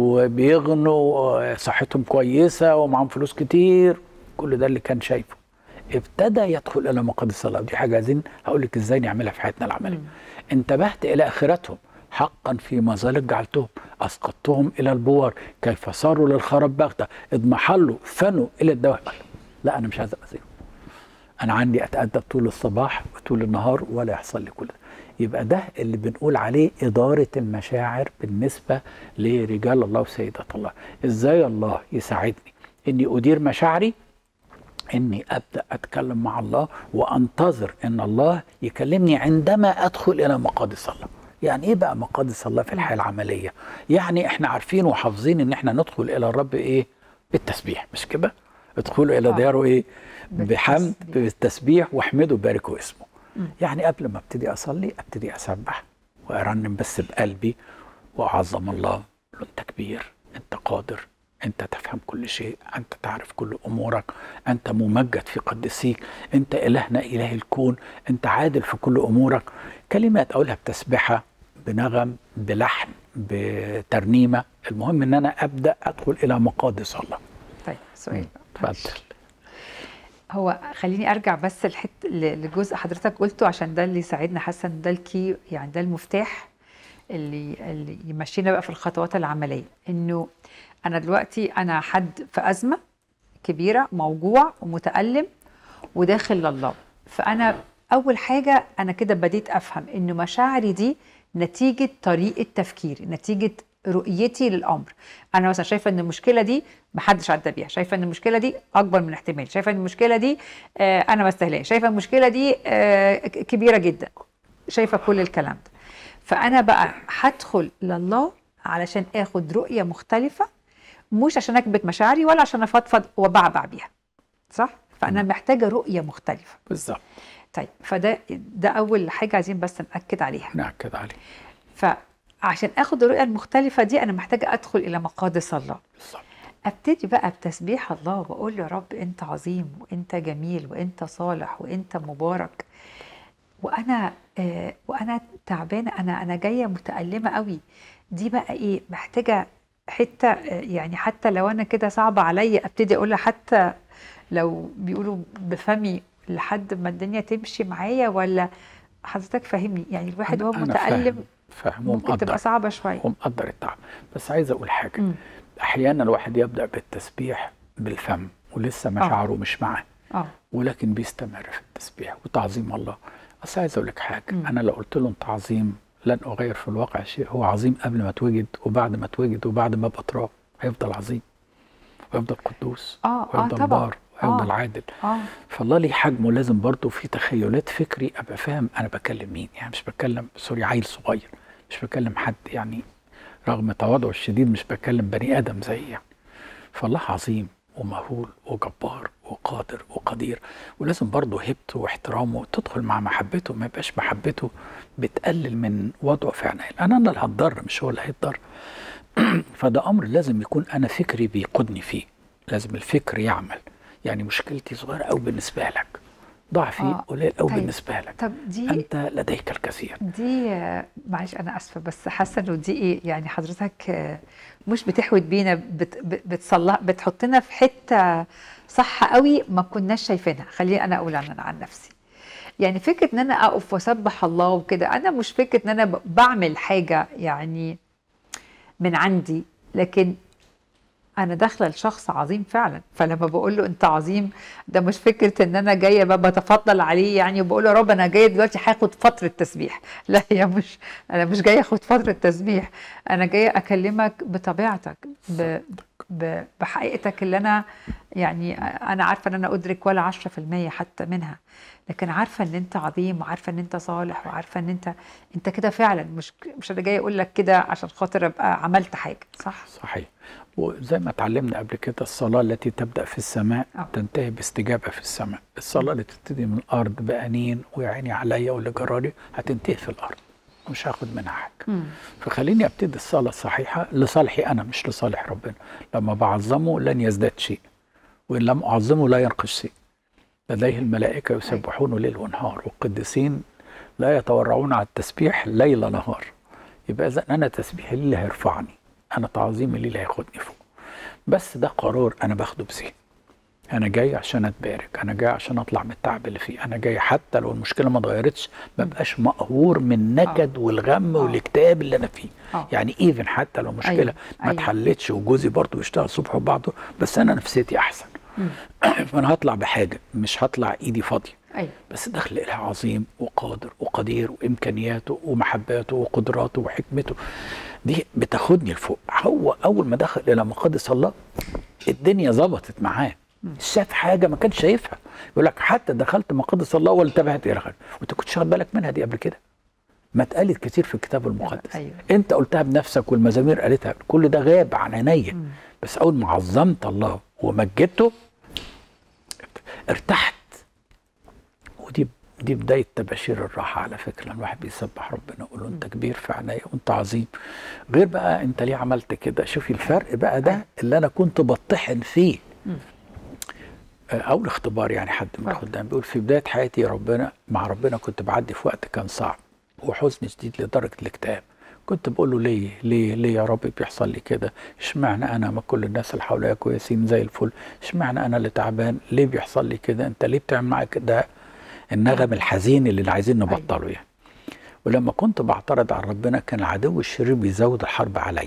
وبيغنوا صحتهم كويسه ومعاهم فلوس كتير كل ده اللي كان شايفه ابتدى يدخل الى مقادس الصلاه ودي حاجه عايزين هقول لك ازاي نعملها في حياتنا العمليه انتبهت الى اخرتهم حقا في مظالك جعلتهم اسقطتهم الى البوار كيف صاروا للخراب بغته اضمحلوا فنوا الى الدواء لا انا مش عايز اذيهم انا عندي اتادب طول الصباح وطول النهار ولا يحصل لي كل ده يبقى ده اللي بنقول عليه إدارة المشاعر بالنسبة لرجال الله وسيدات الله إزاي الله يساعدني إني أدير مشاعري إني أبدأ أتكلم مع الله وأنتظر إن الله يكلمني عندما أدخل إلى مقادس الله يعني ايه بقى مقادس الله في الحياه العمليه يعني احنا عارفين وحافظين ان احنا ندخل الى الرب ايه بالتسبيح مش كده ادخلوا الى آه. دياره ايه بحمد بالتسبيح. بالتسبيح واحمدوا وباركوا اسمه يعني قبل ما ابتدي اصلي ابتدي اسبح وارنم بس بقلبي واعظم الله له انت كبير انت قادر انت تفهم كل شيء انت تعرف كل امورك انت ممجد في قدسيك انت الهنا اله الكون انت عادل في كل امورك كلمات اقولها بتسبحه بنغم بلحن بترنيمه المهم ان انا ابدا ادخل الى مقادس الله طيب سؤال اتفضل هو خليني ارجع بس لحت ل- لجزء حضرتك قلته عشان ده اللي يساعدنا حاسه ان ده الكي يعني ده المفتاح اللي اللي يمشينا بقى في الخطوات العمليه انه انا دلوقتي انا حد في ازمه كبيره موجوع ومتالم وداخل لله فانا اول حاجه انا كده بديت افهم انه مشاعري دي نتيجه طريقه تفكيري نتيجه رؤيتي للامر انا مثلا شايفه ان المشكله دي محدش عدى بيها شايفه ان المشكله دي اكبر من احتمال شايفه ان المشكله دي آه انا ما استاهلاش شايفه المشكله دي آه ك- كبيره جدا شايفه كل الكلام ده فانا بقى هدخل لله علشان اخد رؤيه مختلفه مش عشان اكبت مشاعري ولا عشان افضفض وبعبع بيها صح فانا محتاجه رؤيه مختلفه بالظبط طيب فده ده اول حاجه عايزين بس ناكد عليها ناكد عليه فعشان اخد الرؤيه المختلفه دي انا محتاجه ادخل الى مقادس الله بالظبط ابتدي بقى بتسبيح الله واقول له يا رب انت عظيم وانت جميل وانت صالح وانت مبارك وانا آه وانا تعبانه انا انا جايه متالمه قوي دي بقى ايه محتاجه حته آه يعني حتى لو انا كده صعبه عليا ابتدي اقولها حتى لو بيقولوا بفمي لحد ما الدنيا تمشي معايا ولا حضرتك فاهمني يعني الواحد وهو أنا متالم فاهم فاهم ممكن ومقدر تبقى صعبه شويه ومقدر التعب بس عايز اقول حاجه مم. احيانا الواحد يبدا بالتسبيح بالفم ولسه مشاعره مش معاه اه ولكن بيستمر في التسبيح وتعظيم الله بس عايز اقول لك حاجه مم. انا لو قلت له انت عظيم لن اغير في الواقع شيء هو عظيم قبل ما اتوجد وبعد ما اتوجد وبعد ما ابقى تراب هيفضل عظيم ويفضل قدوس اه اه ويفضل طبعا بار ويفضل آه. عادل اه فالله ليه حجمه لازم برضه في تخيلات فكري ابقى فاهم انا بكلم مين يعني مش بكلم سوري عيل صغير مش بكلم حد يعني رغم تواضعه الشديد مش بكلم بني ادم زي يعني فالله عظيم ومهول وجبار وقادر وقدير ولازم برضه هيبته واحترامه تدخل مع محبته ما يبقاش محبته بتقلل من وضعه في عيني انا انا اللي هتضر مش هو اللي هيتضر فده امر لازم يكون انا فكري بيقودني فيه لازم الفكر يعمل يعني مشكلتي صغيره قوي بالنسبه لك ضعفي آه. قليل قوي طيب. بالنسبه لك طب دي انت لديك الكثير دي آه، معلش انا اسفه بس حاسه انه دي ايه يعني حضرتك آه، مش بتحود بينا بت بت- بتصلح بتحطنا في حته صح قوي ما كناش شايفينها خليني انا اقول انا عن نفسي يعني فكره ان انا اقف واسبح الله وكده انا مش فكره ان انا ب- بعمل حاجه يعني من عندي لكن انا داخله لشخص عظيم فعلا فلما بقول له انت عظيم ده مش فكره ان انا جايه بقى بتفضل عليه يعني وبقول له يا رب انا جايه دلوقتي هاخد فتره تسبيح لا هي مش انا مش جايه اخد فتره تسبيح انا جايه اكلمك بطبيعتك ب... ب... بحقيقتك اللي انا يعني انا عارفه ان انا ادرك ولا 10% حتى منها لكن عارفه ان انت عظيم وعارفه ان انت صالح وعارفه ان انت انت كده فعلا مش مش انا جايه اقول لك كده عشان خاطر ابقى عملت حاجه صح صحيح وزي ما اتعلمنا قبل كده الصلاة التي تبدأ في السماء آه. تنتهي باستجابة في السماء الصلاة اللي تبتدي من الأرض بأنين ويا عيني عليا واللي جرالي هتنتهي في الأرض مش هاخد منها حاجة مم. فخليني ابتدي الصلاة الصحيحة لصالحي أنا مش لصالح ربنا لما بعظمه لن يزداد شيء وإن لم أعظمه لا ينقص شيء لديه الملائكة يسبحون ليل ونهار والقديسين لا يتورعون على التسبيح ليل نهار يبقى اذا انا تسبيحي ليه اللي هيرفعني انا تعظيمي ليه اللي هياخدني فوق بس ده قرار انا باخده بذهني انا جاي عشان اتبارك انا جاي عشان اطلع من التعب اللي فيه انا جاي حتى لو المشكله ما اتغيرتش ما بقاش مقهور من النكد والغم آه. والاكتئاب اللي انا فيه آه. يعني ايفن حتى لو مشكله أيوة. ما أيوة. اتحلتش وجوزي برضه يشتغل الصبح وبعده بس انا نفسيتي احسن فانا هطلع بحاجه مش هطلع ايدي فاضيه ايوه بس دخل إله عظيم وقادر وقدير وإمكانياته ومحباته وقدراته وحكمته دي بتاخدني لفوق هو أول ما دخل إلى مقدس الله الدنيا ظبطت معاه شاف حاجة ما كانش شايفها يقول لك حتى دخلت مقدس الله ولا انتبهت إلى خير وأنت كنت واخد بالك منها دي قبل كده ما اتقالت كتير في الكتاب المقدس أيوة. انت قلتها بنفسك والمزامير قالتها كل ده غاب عن عينيا بس اول ما عظمت الله ومجدته ارتحت ودي دي بدايه تباشير الراحه على فكره لما الواحد بيسبح ربنا يقول له انت كبير في عينيا وانت عظيم غير بقى انت ليه عملت كده شوفي الفرق بقى ده اللي انا كنت بطحن فيه آه، اول اختبار يعني حد من آه. الخدام بيقول في بدايه حياتي ربنا مع ربنا كنت بعدي في وقت كان صعب وحزن شديد لدرجه الاكتئاب كنت بقول له ليه ليه ليه يا رب بيحصل لي كده اشمعنى انا ما كل الناس اللي حواليا كويسين زي الفل اشمعنى انا اللي تعبان ليه بيحصل لي كده انت ليه بتعمل معايا كده النغم الحزين اللي عايزين نبطله يعني ولما كنت بعترض على ربنا كان العدو الشرير بيزود الحرب عليا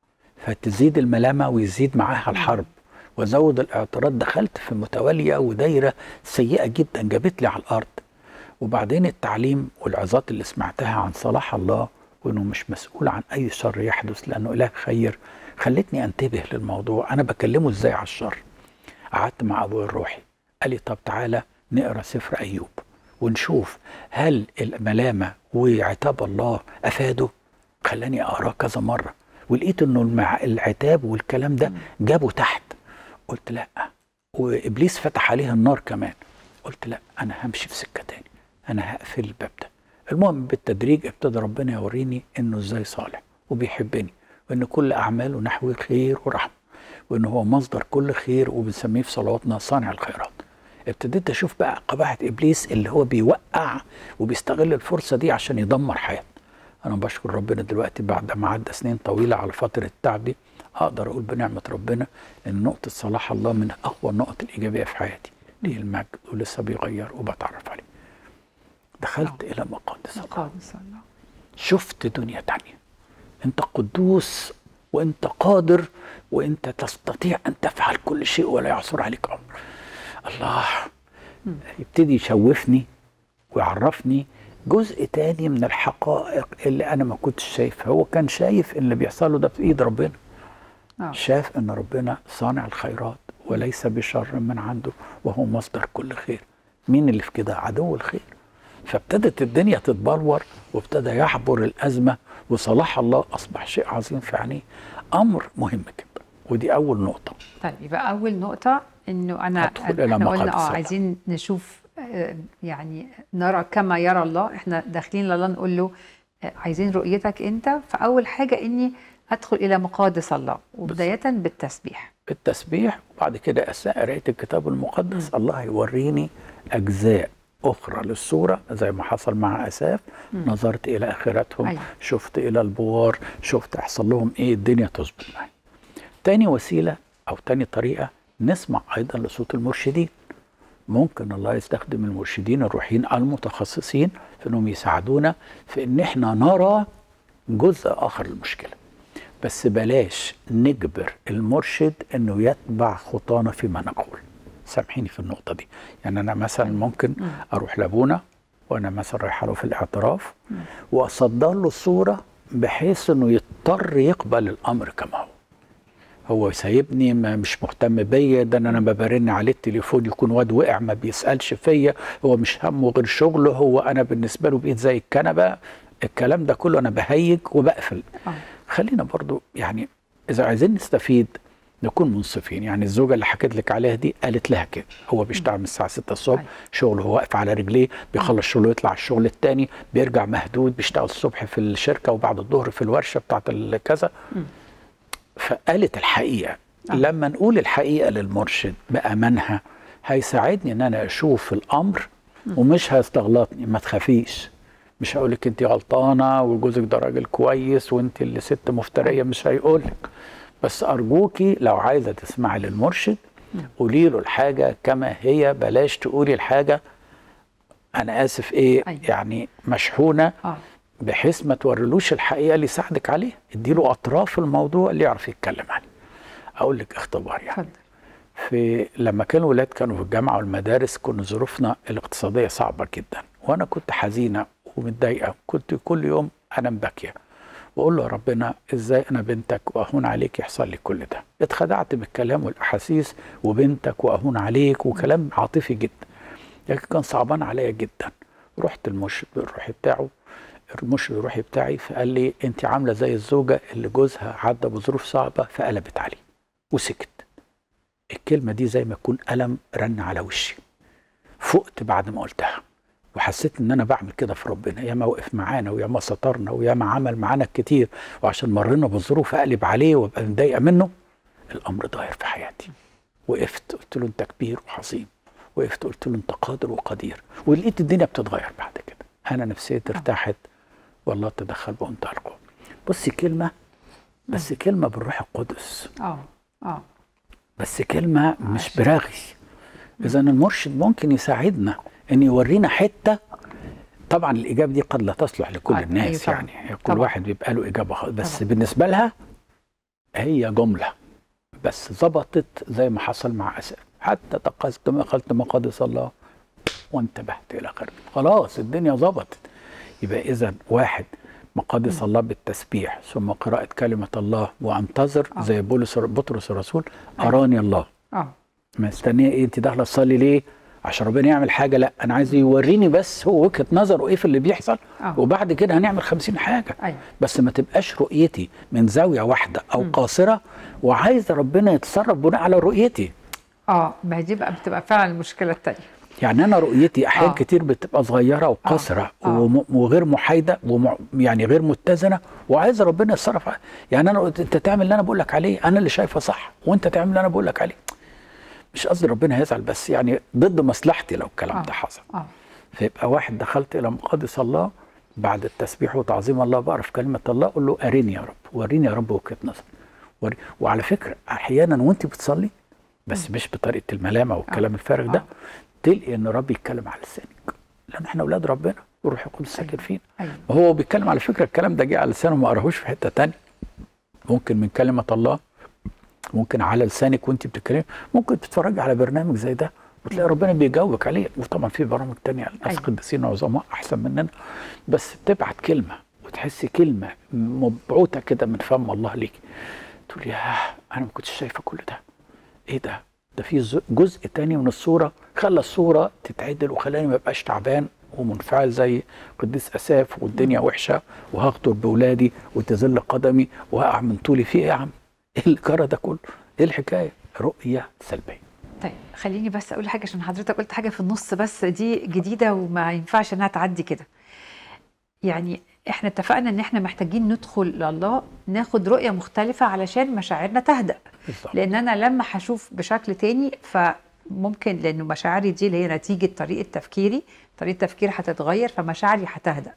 فتزيد الملامة ويزيد معاها الحرب وزود الاعتراض دخلت في متوالية ودايرة سيئة جدا جابت لي على الأرض وبعدين التعليم والعظات اللي سمعتها عن صلاح الله وانه مش مسؤول عن اي شر يحدث لانه اله خير خلتني انتبه للموضوع انا بكلمه ازاي على الشر قعدت مع ابوي الروحي قال لي طب تعالى نقرا سفر ايوب ونشوف هل الملامه وعتاب الله افاده خلاني اقراه كذا مره ولقيت انه المع... العتاب والكلام ده جابه تحت قلت لا وابليس فتح عليه النار كمان قلت لا انا همشي في سكه تاني انا هقفل الباب ده المهم بالتدريج ابتدى ربنا يوريني انه ازاي صالح وبيحبني وان كل اعماله نحو خير ورحمه وان هو مصدر كل خير وبنسميه في صلواتنا صانع الخيرات ابتديت اشوف بقى قباحه ابليس اللي هو بيوقع وبيستغل الفرصه دي عشان يدمر حياتنا انا بشكر ربنا دلوقتي بعد ما عدى سنين طويله على فتره التعب دي اقدر اقول بنعمه ربنا ان نقطه صلاح الله من اقوى النقط الايجابيه في حياتي ليه المجد ولسه بيغير وبتعرف عليه دخلت الى مقدس الله مقادس الله شفت دنيا تانية انت قدوس وانت قادر وانت تستطيع ان تفعل كل شيء ولا يعثر عليك امر الله يبتدي يشوفني ويعرفني جزء تاني من الحقائق اللي انا ما كنتش شايفها هو كان شايف ان اللي بيحصل له ده في ايد ربنا آه. شاف ان ربنا صانع الخيرات وليس بشر من عنده وهو مصدر كل خير مين اللي في كده عدو الخير فابتدت الدنيا تتبلور وابتدى يعبر الازمه وصلاح الله اصبح شيء عظيم في عينيه امر مهم جدا ودي اول نقطه طيب يبقى اول نقطه انه انا أدخل إلى احنا قلنا مقدس اه الله. عايزين نشوف آه، يعني نرى كما يرى الله احنا داخلين لله نقول له آه، عايزين رؤيتك انت فاول حاجه اني ادخل الى مقادس الله وبدايه بالتسبيح التسبيح وبعد كده اثناء قرايه الكتاب المقدس الله يوريني اجزاء اخرى للصوره زي ما حصل مع اساف نظرت الى اخرتهم أيوة. شفت الى البوار شفت يحصل لهم ايه الدنيا تظبط معايا تاني وسيله او تاني طريقه نسمع ايضا لصوت المرشدين ممكن الله يستخدم المرشدين الروحيين المتخصصين في انهم يساعدونا في ان احنا نرى جزء اخر للمشكله بس بلاش نجبر المرشد انه يتبع خطانا فيما نقول سامحيني في النقطه دي يعني انا مثلا ممكن اروح لابونا وانا مثلا رايح له في الاعتراف واصدر له الصوره بحيث انه يضطر يقبل الامر كما هو هو سايبني ما مش مهتم بيا ده انا ما برن عليه التليفون يكون واد وقع ما بيسالش فيا هو مش همه غير شغله هو انا بالنسبه له بقيت زي الكنبه الكلام ده كله انا بهيج وبقفل آه. خلينا برضو يعني اذا عايزين نستفيد نكون منصفين يعني الزوجه اللي حكيت لك عليها دي قالت لها كده هو بيشتغل من الساعه 6 الصبح أيوة. شغله هو واقف على رجليه بيخلص شغله يطلع الشغل التاني بيرجع مهدود بيشتغل الصبح في الشركه وبعد الظهر في الورشه بتاعت الكذا فقالت الحقيقه آه. لما نقول الحقيقه للمرشد بامانها هيساعدني ان انا اشوف الامر ومش هيستغلطني ما تخافيش مش هقول لك انت غلطانه وجوزك ده راجل كويس وانت اللي ست مفتريه مش هيقول لك بس ارجوكي لو عايزه تسمعي للمرشد قولي له الحاجه كما هي بلاش تقولي الحاجه انا اسف ايه أيوة. يعني مشحونه اه بحيث ما توريلوش الحقيقه اللي يساعدك عليه اديله اطراف الموضوع اللي يعرف يتكلم عنه اقول لك اختبار يعني اتفضل في لما كانوا الولاد كانوا في الجامعه والمدارس كنا ظروفنا الاقتصاديه صعبه جدا وانا كنت حزينه ومتضايقه كنت كل يوم انام باكيه واقول له يا ربنا ازاي انا بنتك واهون عليك يحصل لي كل ده اتخدعت بالكلام والاحاسيس وبنتك واهون عليك وكلام عاطفي جدا لكن كان صعبان عليا جدا رحت المرشد الروحي بتاعه المرشد الروحي بتاعي فقال لي انت عامله زي الزوجه اللي جوزها عدى بظروف صعبه فقلبت عليه وسكت الكلمه دي زي ما يكون قلم رن على وشي فقت بعد ما قلتها وحسيت ان انا بعمل كده في ربنا ياما وقف معانا وياما سترنا وياما عمل معانا كتير وعشان مرينا بالظروف اقلب عليه وابقى متضايقه منه الامر ضاير في حياتي وقفت قلت له انت كبير وعظيم وقفت قلت له انت قادر وقدير ولقيت الدنيا بتتغير بعد كده انا نفسيتي ارتاحت والله تدخل بمنتهى القوه بصي كلمه بس كلمه بالروح القدس اه اه بس كلمه مش براغي اذا المرشد ممكن يساعدنا ان يورينا حته طبعا الاجابه دي قد لا تصلح لكل آه، الناس أيوة طبعاً. يعني كل طبعاً. واحد بيبقى له اجابه خاصة. بس طبعاً. بالنسبه لها هي جمله بس ظبطت زي ما حصل مع اسف حتى تقصت ما قلت مقادس الله وانتبهت الى اخره خلاص الدنيا ظبطت يبقى اذا واحد مقادس الله بالتسبيح ثم قراءة كلمة الله وانتظر آه. زي بولس بطرس الرسول أيوة. أراني الله اه ما استنيه ايه انت داخله تصلي ليه عشان ربنا يعمل حاجه لا انا عايز يوريني بس هو وجهه نظره ايه في اللي بيحصل آه. وبعد كده هنعمل خمسين حاجه ايوه بس ما تبقاش رؤيتي من زاويه واحده او قاصره وعايز ربنا يتصرف بناء على رؤيتي اه ما هي دي بقى بتبقى فعلا المشكله الثانيه يعني انا رؤيتي احيان آه. كتير بتبقى صغيره وقاصره آه. وم- وغير محايده وم يعني غير متزنه وعايز ربنا يتصرف ع- يعني انا قلت انت تعمل اللي انا بقول لك عليه انا اللي شايفه صح وانت تعمل اللي انا بقول لك عليه مش قصدي ربنا هيزعل بس يعني ضد مصلحتي لو الكلام آه. ده حصل اه فيبقى واحد دخلت الى مقدس الله بعد التسبيح وتعظيم الله بعرف كلمه الله اقول له اريني يا رب وريني يا رب وجهه نظر وري- وعلى فكره احيانا وانت بتصلي بس مش بطريقه الملامه والكلام الفارغ ده آه. تلقي ان الرب يتكلم على لسانك لان احنا اولاد ربنا والروح القدس ساكن فينا ايوه وهو بيتكلم على فكره الكلام ده جه على لسانه ما قراهوش في حته تانية ممكن من كلمه الله ممكن على لسانك وانت بتتكلمي ممكن تتفرجي على برنامج زي ده وتلاقي ربنا بيجاوبك عليه وطبعا في برامج تانية ناس أيوة. قديسين وعظماء احسن مننا بس بتبعت كلمه وتحسي كلمه مبعوثه كده من فم الله ليك تقول يا انا ما كنتش شايفه كل ده ايه ده ده في ز- جزء تاني من الصوره خلى الصوره تتعدل وخلاني ما ابقاش تعبان ومنفعل زي قديس اساف والدنيا وحشه وهغدر باولادي وتذل قدمي وهقع من طولي في ايه يا عم؟ ايه اللي جرى ده كله؟ ايه الحكايه؟ رؤيه سلبيه طيب خليني بس اقول حاجه عشان حضرتك قلت حاجه في النص بس دي جديده وما ينفعش انها تعدي كده يعني احنا اتفقنا ان احنا محتاجين ندخل لله ناخد رؤيه مختلفه علشان مشاعرنا تهدأ بالظبط لان انا لما هشوف بشكل تاني فممكن لانه مشاعري دي اللي هي نتيجه طريقه تفكيري طريقه تفكيري هتتغير فمشاعري هتهدأ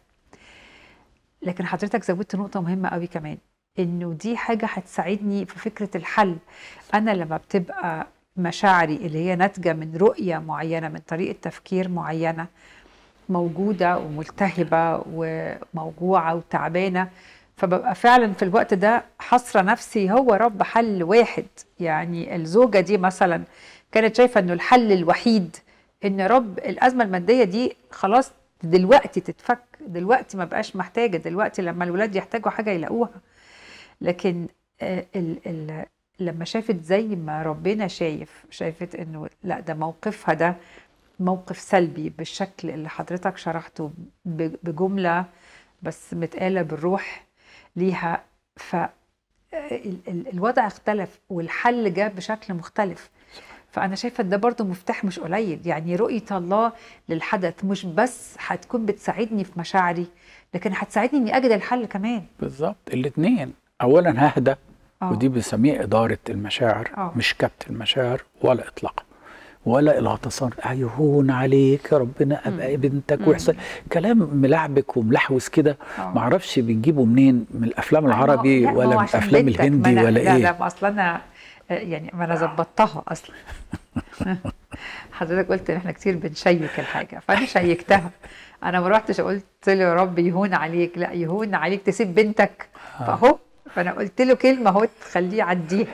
لكن حضرتك زودت نقطه مهمه قوي كمان انه دي حاجه هتساعدني في فكره الحل انا لما بتبقى مشاعري اللي هي ناتجه من رؤيه معينه من طريقه تفكير معينه موجوده وملتهبه وموجوعه وتعبانه فببقى فعلا في الوقت ده حصره نفسي هو رب حل واحد يعني الزوجه دي مثلا كانت شايفه انه الحل الوحيد ان رب الازمه الماديه دي خلاص دلوقتي تتفك دلوقتي ما بقاش محتاجه دلوقتي لما الولاد يحتاجوا حاجه يلاقوها لكن آه، ال ال لما شافت زي ما ربنا شايف شافت انه لا ده موقفها ده موقف سلبي بالشكل اللي حضرتك شرحته ب- بجمله بس متقاله بالروح ليها ف ال- ال- الوضع اختلف والحل جاء بشكل مختلف فانا شايفه ان ده برضو مفتاح مش قليل يعني رؤيه الله للحدث مش بس هتكون بتساعدني في مشاعري لكن هتساعدني اني اجد الحل كمان بالظبط الاثنين اولا ههدى آه. ودي بنسميها اداره المشاعر آه. مش كبت المشاعر ولا اطلاقها ولا الاغتصان يهون عليك يا ربنا ابقى بنتك ويحصل كلام ملعبك وملحوس كده آه. معرفش بنجيبه منين من الافلام العربي لا، ما هو ولا من عشان الافلام بنتك. ما الهندي أنا- ولا لا ايه لا ما اصل انا آه، يعني ما انا ظبطتها اصلا حضرتك قلت ان احنا كتير بنشيك الحاجه فانا شيكتها انا ما رحتش قلت له يا رب يهون عليك لا يهون عليك تسيب بنتك فاهو فانا قلت له كلمه اهو تخليه يعديها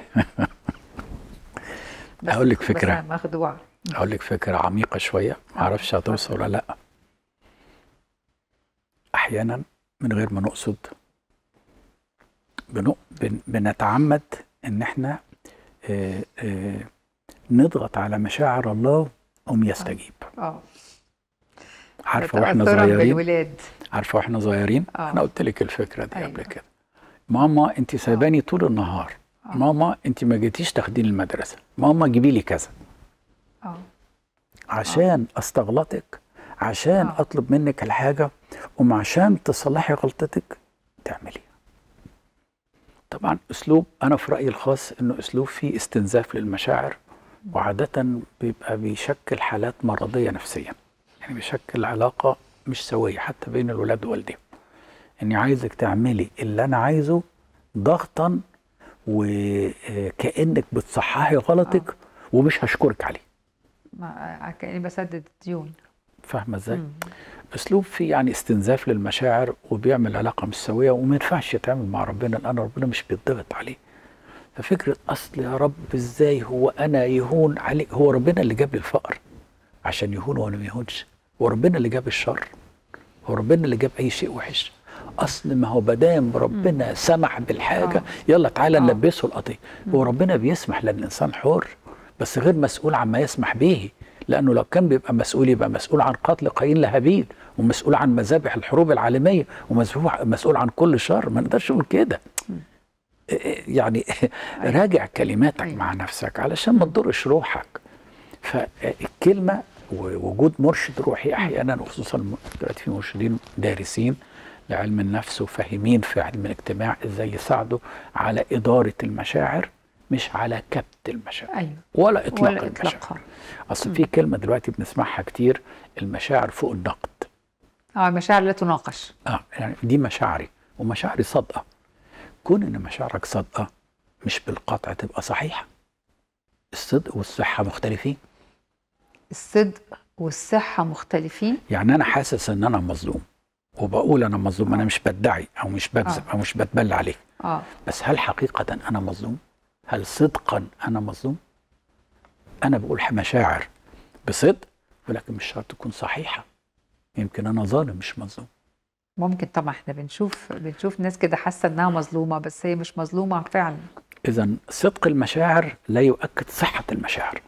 بس- أقول لك بس فكرة. انا مخدوعه اقول لك فكره عميقه شويه معرفش هتوصل ولا لا احيانا من غير ما نقصد بنق... بن... بنتعمد ان احنا آه، آه، نضغط على مشاعر الله قوم يستجيب اه عارفه واحنا تأثراً صغيرين بالولاد عارفه واحنا صغيرين آه. انا قلت لك الفكره دي أيوة. قبل كده ماما انت سايباني طول النهار آه. ماما انت ما جيتيش تاخديني المدرسه ماما جيبي لي كذا اه عشان استغلطك عشان آه. اطلب منك الحاجه وم عشان تصلحي غلطتك تعملي طبعا اسلوب انا في رايي الخاص انه اسلوب فيه استنزاف للمشاعر وعاده بيبقى بيشكل حالات مرضيه نفسيا يعني بيشكل علاقه مش سويه حتى بين الولاد ووالدهم اني عايزك تعملي اللي انا عايزه ضغطا وكانك بتصححي غلطك ومش هشكرك عليه ما كاني بسدد الديون فاهمه ازاي؟ مم. اسلوب فيه يعني استنزاف للمشاعر وبيعمل علاقه مش سويه وما ينفعش يتعامل مع ربنا لان ربنا مش بيضغط عليه ففكره اصل يا رب ازاي هو انا يهون عليك هو ربنا اللي جاب لي الفقر عشان يهون ولا ما يهونش هو ربنا اللي جاب الشر هو ربنا اللي جاب اي شيء وحش اصل ما هو بدام ربنا سمح بالحاجه آه. يلا تعالى آه. نلبسه القضيه هو ربنا بيسمح لان الانسان حر بس غير مسؤول عما يسمح به لانه لو كان بيبقى مسؤول يبقى مسؤول عن قتل قايين لهابيل ومسؤول عن مذابح الحروب العالميه ومسؤول مسؤول عن كل شر ما نقدرش نقول كده يعني راجع كلماتك أيوة. مع نفسك علشان ما تضرش روحك فالكلمه ووجود مرشد روحي احيانا وخصوصا دلوقتي في مرشدين دارسين لعلم النفس وفاهمين في علم الاجتماع ازاي يساعدوا على اداره المشاعر مش على كبت المشاعر ايوه ولا اطلاق ولا المشاعر اطلاقها اصل في كلمه دلوقتي بنسمعها كتير المشاعر فوق النقد اه مشاعر لا تناقش اه يعني دي مشاعري ومشاعري صادقه كون ان مشاعرك صادقه مش بالقطع تبقى صحيحه الصدق والصحه مختلفين الصدق والصحه مختلفين يعني انا حاسس ان انا مظلوم وبقول انا مظلوم انا مش بدعي او مش بكذب آه. او مش بتبلى عليك اه بس هل حقيقه انا مظلوم هل صدقا انا مظلوم انا بقول مشاعر بصدق ولكن مش شرط تكون صحيحه يمكن انا ظالم مش مظلوم ممكن طبعا احنا بنشوف بنشوف ناس كده حاسه انها مظلومه بس هي مش مظلومه فعلا اذا صدق المشاعر لا يؤكد صحه المشاعر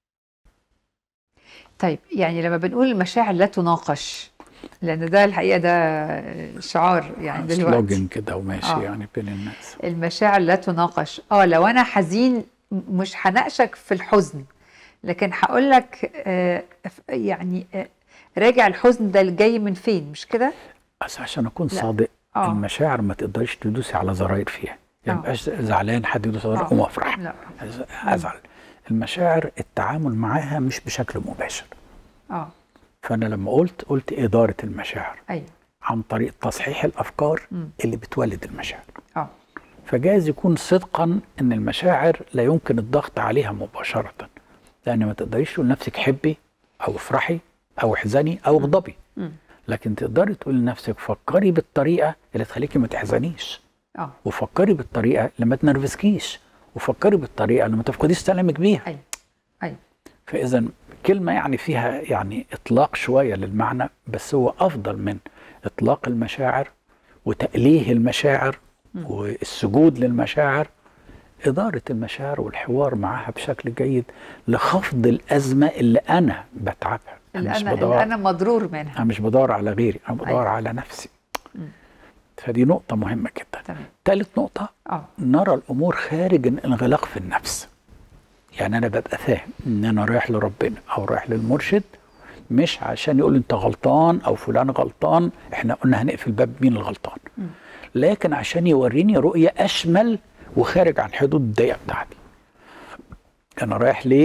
طيب يعني لما بنقول المشاعر لا تناقش لان ده الحقيقه ده شعار يعني دلوقتي سلوجن كده وماشي آه. يعني بين الناس المشاعر لا تناقش اه لو انا حزين م- مش هناقشك في الحزن لكن هقول لك آه ف- يعني آه راجع الحزن ده جاي من فين مش كده بس عشان اكون لا. صادق اه المشاعر ما تقدريش تدوسي على زراير فيها يعني آه. مبقاش زعلان حد يدوس على زراير آه. اقوم افرح لا ازعل المشاعر التعامل معاها مش بشكل مباشر اه فانا لما قلت قلت اداره المشاعر ايوه عن طريق تصحيح الافكار مم. اللي بتولد المشاعر اه فجايز يكون صدقا ان المشاعر لا يمكن الضغط عليها مباشره لان ما تقدريش تقول لنفسك حبي او افرحي او احزني او اغضبي مم. لكن تقدري تقولي لنفسك فكري بالطريقه اللي تخليكي ما تحزنيش اه وفكري بالطريقه اللي ما تنرفزكيش وفكري بالطريقه اللي ما تفقديش سلامك بيها ايوه ايوه فاذا كلمه يعني فيها يعني اطلاق شويه للمعنى بس هو افضل من اطلاق المشاعر وتأليه المشاعر مم. والسجود للمشاعر إدارة المشاعر والحوار معها بشكل جيد لخفض الأزمة اللي أنا بتعبها اللي مش انا بدور اللي انا مضرور منها أنا مش بدور على غيري أنا بدور أيوة. على نفسي مم. فدي نقطة مهمة جدا تمام ثالث نقطة اه نرى الامور خارج الانغلاق في النفس يعني انا ببقى فاهم ان انا رايح لربنا او رايح للمرشد مش عشان يقول انت غلطان او فلان غلطان احنا قلنا هنقفل باب مين الغلطان مم. لكن عشان يوريني رؤية اشمل وخارج عن حدود الضيقة بتاعتي انا رايح ليه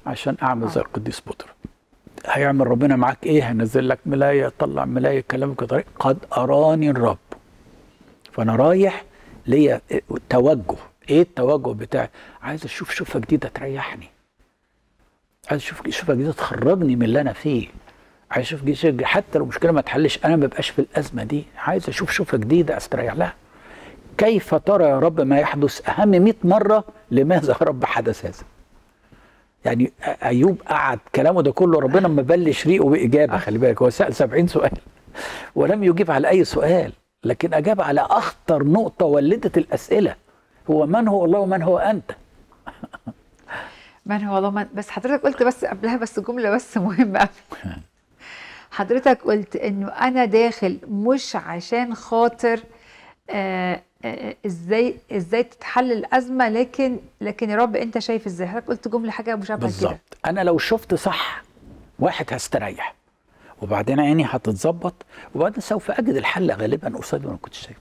عشان اعمل آه. زي القديس بطرس هيعمل ربنا معاك ايه هنزل لك ملايه طلع ملايه كلامك طريق قد اراني الرب فانا رايح ليا توجه ايه التوجه بتاعي عايز اشوف شوفه جديده تريحني عايز اشوف شوفه جديده تخرجني من اللي انا فيه عايز اشوف جديد حتى لو مشكله ما تحلش انا ما ببقاش في الازمه دي عايز اشوف شوفه جديده استريح لها كيف ترى يا رب ما يحدث اهم 100 مره لماذا يا رب حدث هذا يعني ايوب قعد كلامه ده كله ربنا ما بلش ريقه باجابه خلي بالك هو سال 70 سؤال ولم يجيب على اي سؤال لكن اجاب على اخطر نقطه ولدت الاسئله هو من هو الله ومن هو انت من هو الله من بس حضرتك قلت بس قبلها بس جمله بس مهمه قوي حضرتك قلت انه انا داخل مش عشان خاطر آه آه ازاي ازاي تتحل الازمه لكن لكن يا رب انت شايف ازاي حضرتك قلت جمله حاجه مشابهه كده بالظبط انا لو شفت صح واحد هستريح وبعدين عيني هتتظبط وبعدين سوف اجد الحل غالبا قصادي وانا ما كنتش شايفه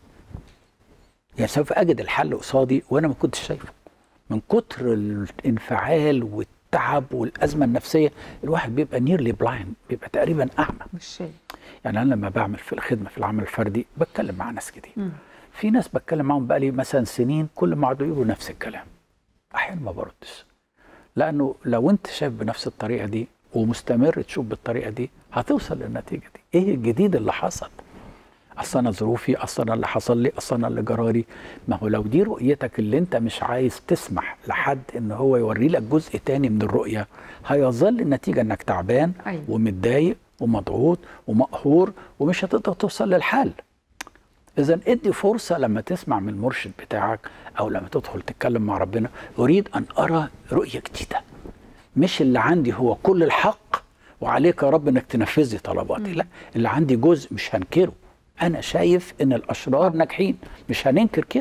يعني سوف اجد الحل قصادي وانا ما كنتش شايفه من كتر الانفعال والتعب والازمه النفسيه الواحد بيبقى نيرلي بلايند بيبقى تقريبا اعمى مش شايف يعني انا لما بعمل في الخدمه في العمل الفردي بتكلم مع ناس كتير مم. في ناس بتكلم معاهم بقالي مثلا سنين كل ما قعدوا يقولوا نفس الكلام احيانا ما بردش لانه لو انت شايف بنفس الطريقه دي ومستمر تشوف بالطريقه دي هتوصل للنتيجه دي ايه الجديد اللي حصل اصل انا ظروفي اصل انا اللي حصل لي اصل انا اللي جرالي ما هو لو دي رؤيتك اللي انت مش عايز تسمح لحد ان هو يوري لك جزء تاني من الرؤيه هيظل النتيجه انك تعبان أيوة. ومتضايق ومضغوط ومقهور ومش هتقدر توصل للحل اذا ادي فرصه لما تسمع من المرشد بتاعك او لما تدخل تتكلم مع ربنا اريد ان ارى رؤيه جديده مش اللي عندي هو كل الحق وعليك يا رب انك تنفذ لي طلباتي لا اللي عندي جزء مش هنكره انا شايف ان الاشرار ناجحين مش هننكر كده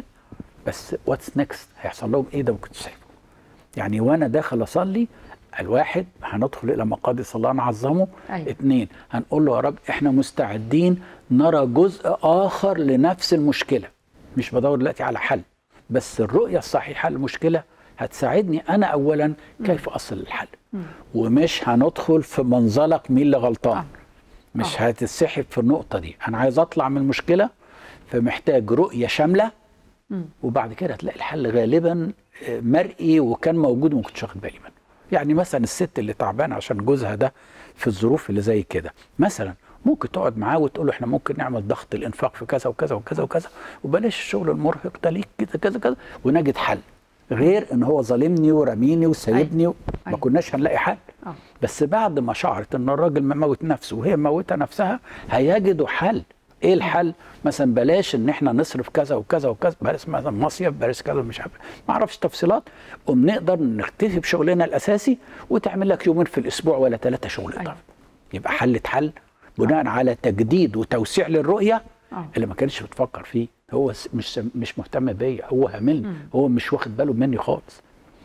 بس واتس نيكست هيحصل لهم ايه ده ما كنتش شايفه يعني وانا داخل اصلي الواحد هندخل الى مقادس صلاه نعظمه أيوة. اتنين هنقول له يا رب احنا مستعدين نرى جزء اخر لنفس المشكله مش بدور دلوقتي على حل بس الرؤيه الصحيحه للمشكله هتساعدني انا اولا كيف اصل للحل ومش هندخل في منزلق مين اللي غلطان آه. مش هتتسحب في النقطه دي انا عايز اطلع من المشكله فمحتاج رؤيه شامله مم. وبعد كده هتلاقي الحل غالبا آه، مرئي وكان موجود وما كنتش واخد بالي منه يعني مثلا الست اللي تعبانه عشان جوزها ده في الظروف اللي زي كده مثلا ممكن تقعد معاه وتقول له احنا ممكن نعمل ضغط الانفاق في كذا وكذا وكذا وكذا وبلاش الشغل المرهق ده ليك كذا كذا كذا ونجد حل غير ان هو ظالمني ورميني وسايبني ما أيوة. كناش هنلاقي حل اه بس بعد ما شعرت ان الراجل مموت نفسه وهي موتة نفسها هيجدوا حل ايه الحل مثلا بلاش ان احنا نصرف كذا وكذا وكذا بلاش مثلا مصيف بلاش كذا مش عارف ما اعرفش تفصيلات قوم نقدر نكتفي بشغلنا الاساسي وتعمل لك يومين في الاسبوع ولا ثلاثه شغل أيوة. اضافي يبقى حلت حل بناء على تجديد وتوسيع للرؤيه اه اللي ما كانش بتفكر فيه هو س- مش مش مهتم بيا هو هاملني مم. هو مش واخد باله مني خالص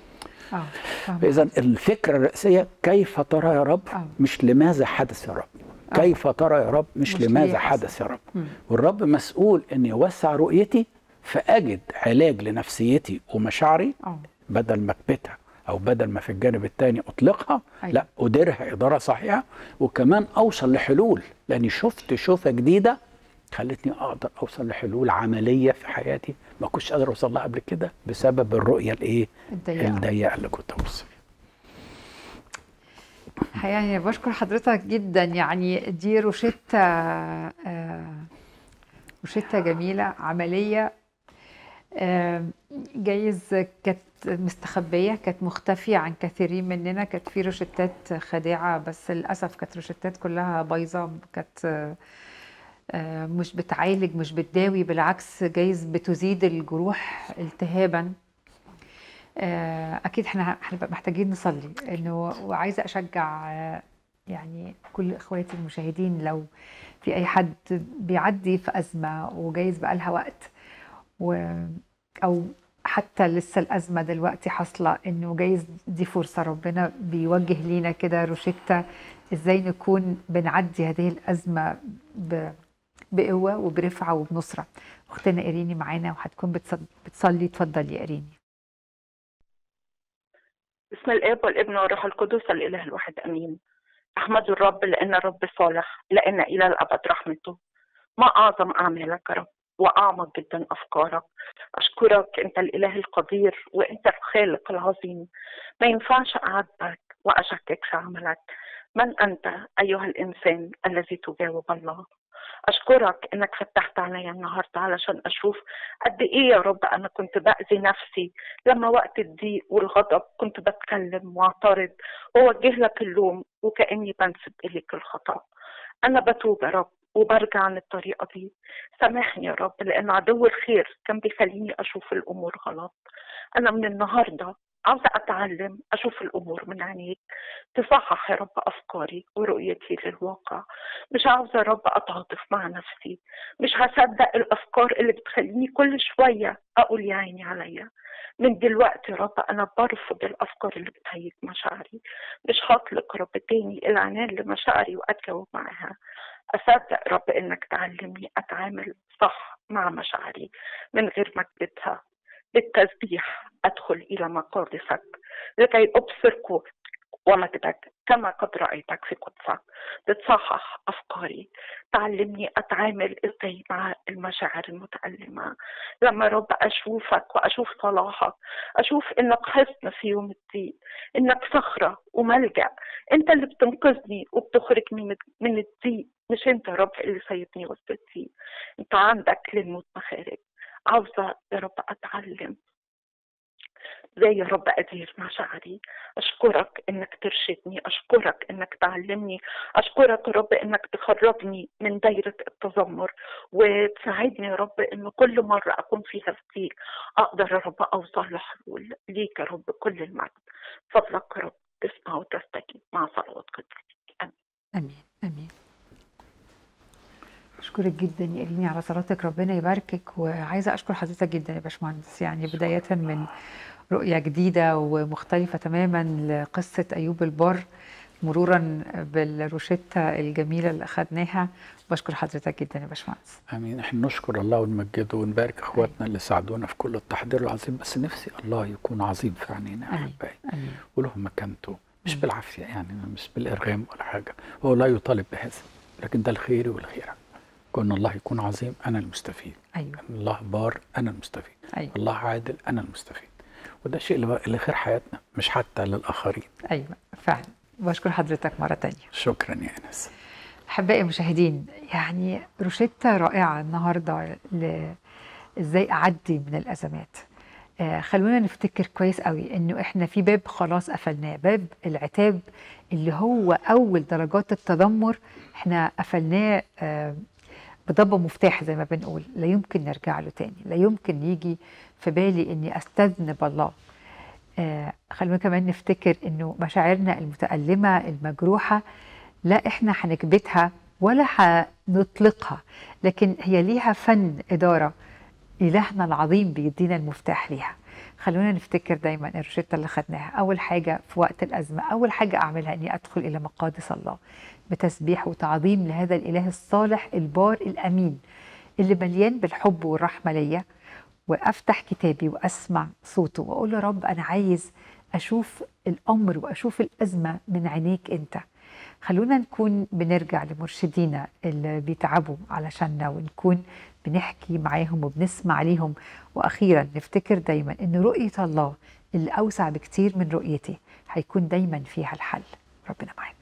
اه فاهمة. اذا الفكره الرئيسيه كيف ترى يا رب آه. مش لماذا حدث يا رب آه. كيف ترى يا رب مش, مش لماذا ليه حصل. حدث يا رب مم. والرب مسؤول ان يوسع رؤيتي فاجد علاج لنفسيتي ومشاعري اه بدل ما اكبتها او بدل ما في الجانب الثاني اطلقها أيوة. لا اديرها اداره صحيحه وكمان اوصل لحلول لاني شفت شوفه جديده خلتني اقدر اوصل لحلول عمليه في حياتي ما كنتش قادر اوصل لها قبل كده بسبب الرؤيه الايه الضيقة. الضيقه اللي كنت ببص فيها يعني بشكر حضرتك جدا يعني دي روشتة آه، روشتة جميلة عملية آه، جايز كانت مستخبية كانت مختفية عن كثيرين مننا كانت في روشتات خادعة بس للأسف كانت روشتات كلها بايظة كانت آه، آه، مش بتعالج مش بتداوي بالعكس جايز بتزيد الجروح التهابا آه، اكيد احنا هنبقى محتاجين نصلي انه وعايزه اشجع آه، يعني كل اخواتي المشاهدين لو في اي حد بيعدي في ازمه وجايز بقالها وقت و او حتى لسه الازمه دلوقتي حاصله انه جايز دي فرصه ربنا بيوجه لينا كده روشته ازاي نكون بنعدي هذه الازمه ب... بقوه وبرفعه وبنصره اختنا ايريني معانا وهتكون بتص- بتصلي اتفضلي يا ايريني بسم الاب والابن والروح القدس الاله الواحد امين احمد الرب لان الرب صالح لان الى الابد رحمته ما اعظم اعمالك يا رب واعمق جدا افكارك اشكرك انت الاله القدير وانت الخالق العظيم ما ينفعش اعاتبك واشكك في عملك من انت ايها الانسان الذي تجاوب الله اشكرك انك فتحت عليا النهارده علشان اشوف قد ايه يا رب انا كنت باذي نفسي لما وقت الضيق والغضب كنت بتكلم واعترض واوجه لك اللوم وكاني بنسب اليك الخطا انا بتوب يا رب وبرجع عن الطريقه دي سامحني يا رب لان عدو الخير كان بيخليني اشوف الامور غلط انا من النهارده عاوزة أتعلم أشوف الأمور من عينيك تصحح يا رب أفكاري ورؤيتي للواقع مش عاوزة يا رب أتعاطف مع نفسي مش هصدق الأفكار اللي بتخليني كل شوية أقول يا عيني عليا من دلوقتي يا رب أنا برفض الأفكار اللي بتهيج مشاعري مش هطلق يا رب تاني العنان لمشاعري وأتجاوب معاها أصدق يا رب إنك تعلمني أتعامل صح مع مشاعري من غير ما أكبتها بالتسبيح أدخل إلى مقادسك لكي أبصرك ومجدك كما قد رأيتك في قدسك بتصحح أفكاري تعلمني أتعامل إزاي مع المشاعر المتألمة لما رب أشوفك وأشوف صلاحك أشوف إنك حصن في يوم الضيق إنك صخرة وملجأ أنت اللي بتنقذني وبتخرجني من الضيق مش أنت يا رب اللي سايبني وسط الضيق أنت عندك للموت مخارج عاوزة يا رب أتعلم زي يا رب أدير مشاعري أشكرك إنك ترشدني أشكرك إنك تعلمني أشكرك يا رب إنك تخرجني من دايرة التذمر وتساعدني يا رب إن كل مرة أكون فيها في أقدر يا رب أوصل لحلول ليك يا رب كل المجد فضلك يا رب تسمع وتستجيب مع صلوات قدسك آمين آمين آمين أشكرك جدا يا إليني على صلاتك ربنا يباركك وعايزة أشكر حضرتك جدا يا باشمهندس يعني بداية من رؤية جديدة ومختلفة تماما لقصة أيوب البر مرورا بالروشتة الجميلة اللي أخدناها بشكر حضرتك جدا يا باشمهندس امين احنا نشكر الله ونمجده ونبارك اخواتنا اللي ساعدونا في كل التحضير العظيم بس نفسي الله يكون عظيم في عينينا يا احبائي وله مكانته مش بالعافيه يعني مش بالارغام ولا حاجه هو لا يطالب بهذا لكن ده الخير والخيره كون الله يكون عظيم انا المستفيد أيوة. الله بار انا المستفيد أيوة. الله عادل انا المستفيد وده شيء اللي خير حياتنا مش حتى للاخرين ايوه فعلا بشكر حضرتك مره تانية شكرا يا انس احبائي المشاهدين يعني روشتة رائعه النهارده ل... ازاي اعدي من الازمات آه خلونا نفتكر كويس قوي انه احنا في باب خلاص قفلناه باب العتاب اللي هو اول درجات التذمر احنا قفلناه آه بضبه مفتاح زي ما بنقول لا يمكن نرجع له تاني لا يمكن يجي في بالي اني استذنب الله آه خلونا كمان نفتكر انه مشاعرنا المتألمة المجروحة لا احنا هنكبتها ولا هنطلقها لكن هي ليها فن إدارة إلهنا العظيم بيدينا المفتاح ليها خلونا نفتكر دايما الروشته اللي خدناها اول حاجه في وقت الازمه اول حاجه اعملها اني ادخل الى مقادس الله بتسبيح وتعظيم لهذا الاله الصالح البار الامين اللي مليان بالحب والرحمه ليا وافتح كتابي واسمع صوته واقول له رب انا عايز اشوف الامر واشوف الازمه من عينيك انت خلونا نكون بنرجع لمرشدينا اللي بيتعبوا علشاننا ونكون بنحكي معاهم وبنسمع ليهم واخيرا نفتكر دايما ان رؤيه الله اللي اوسع بكتير من رؤيتي هيكون دايما فيها الحل ربنا معاك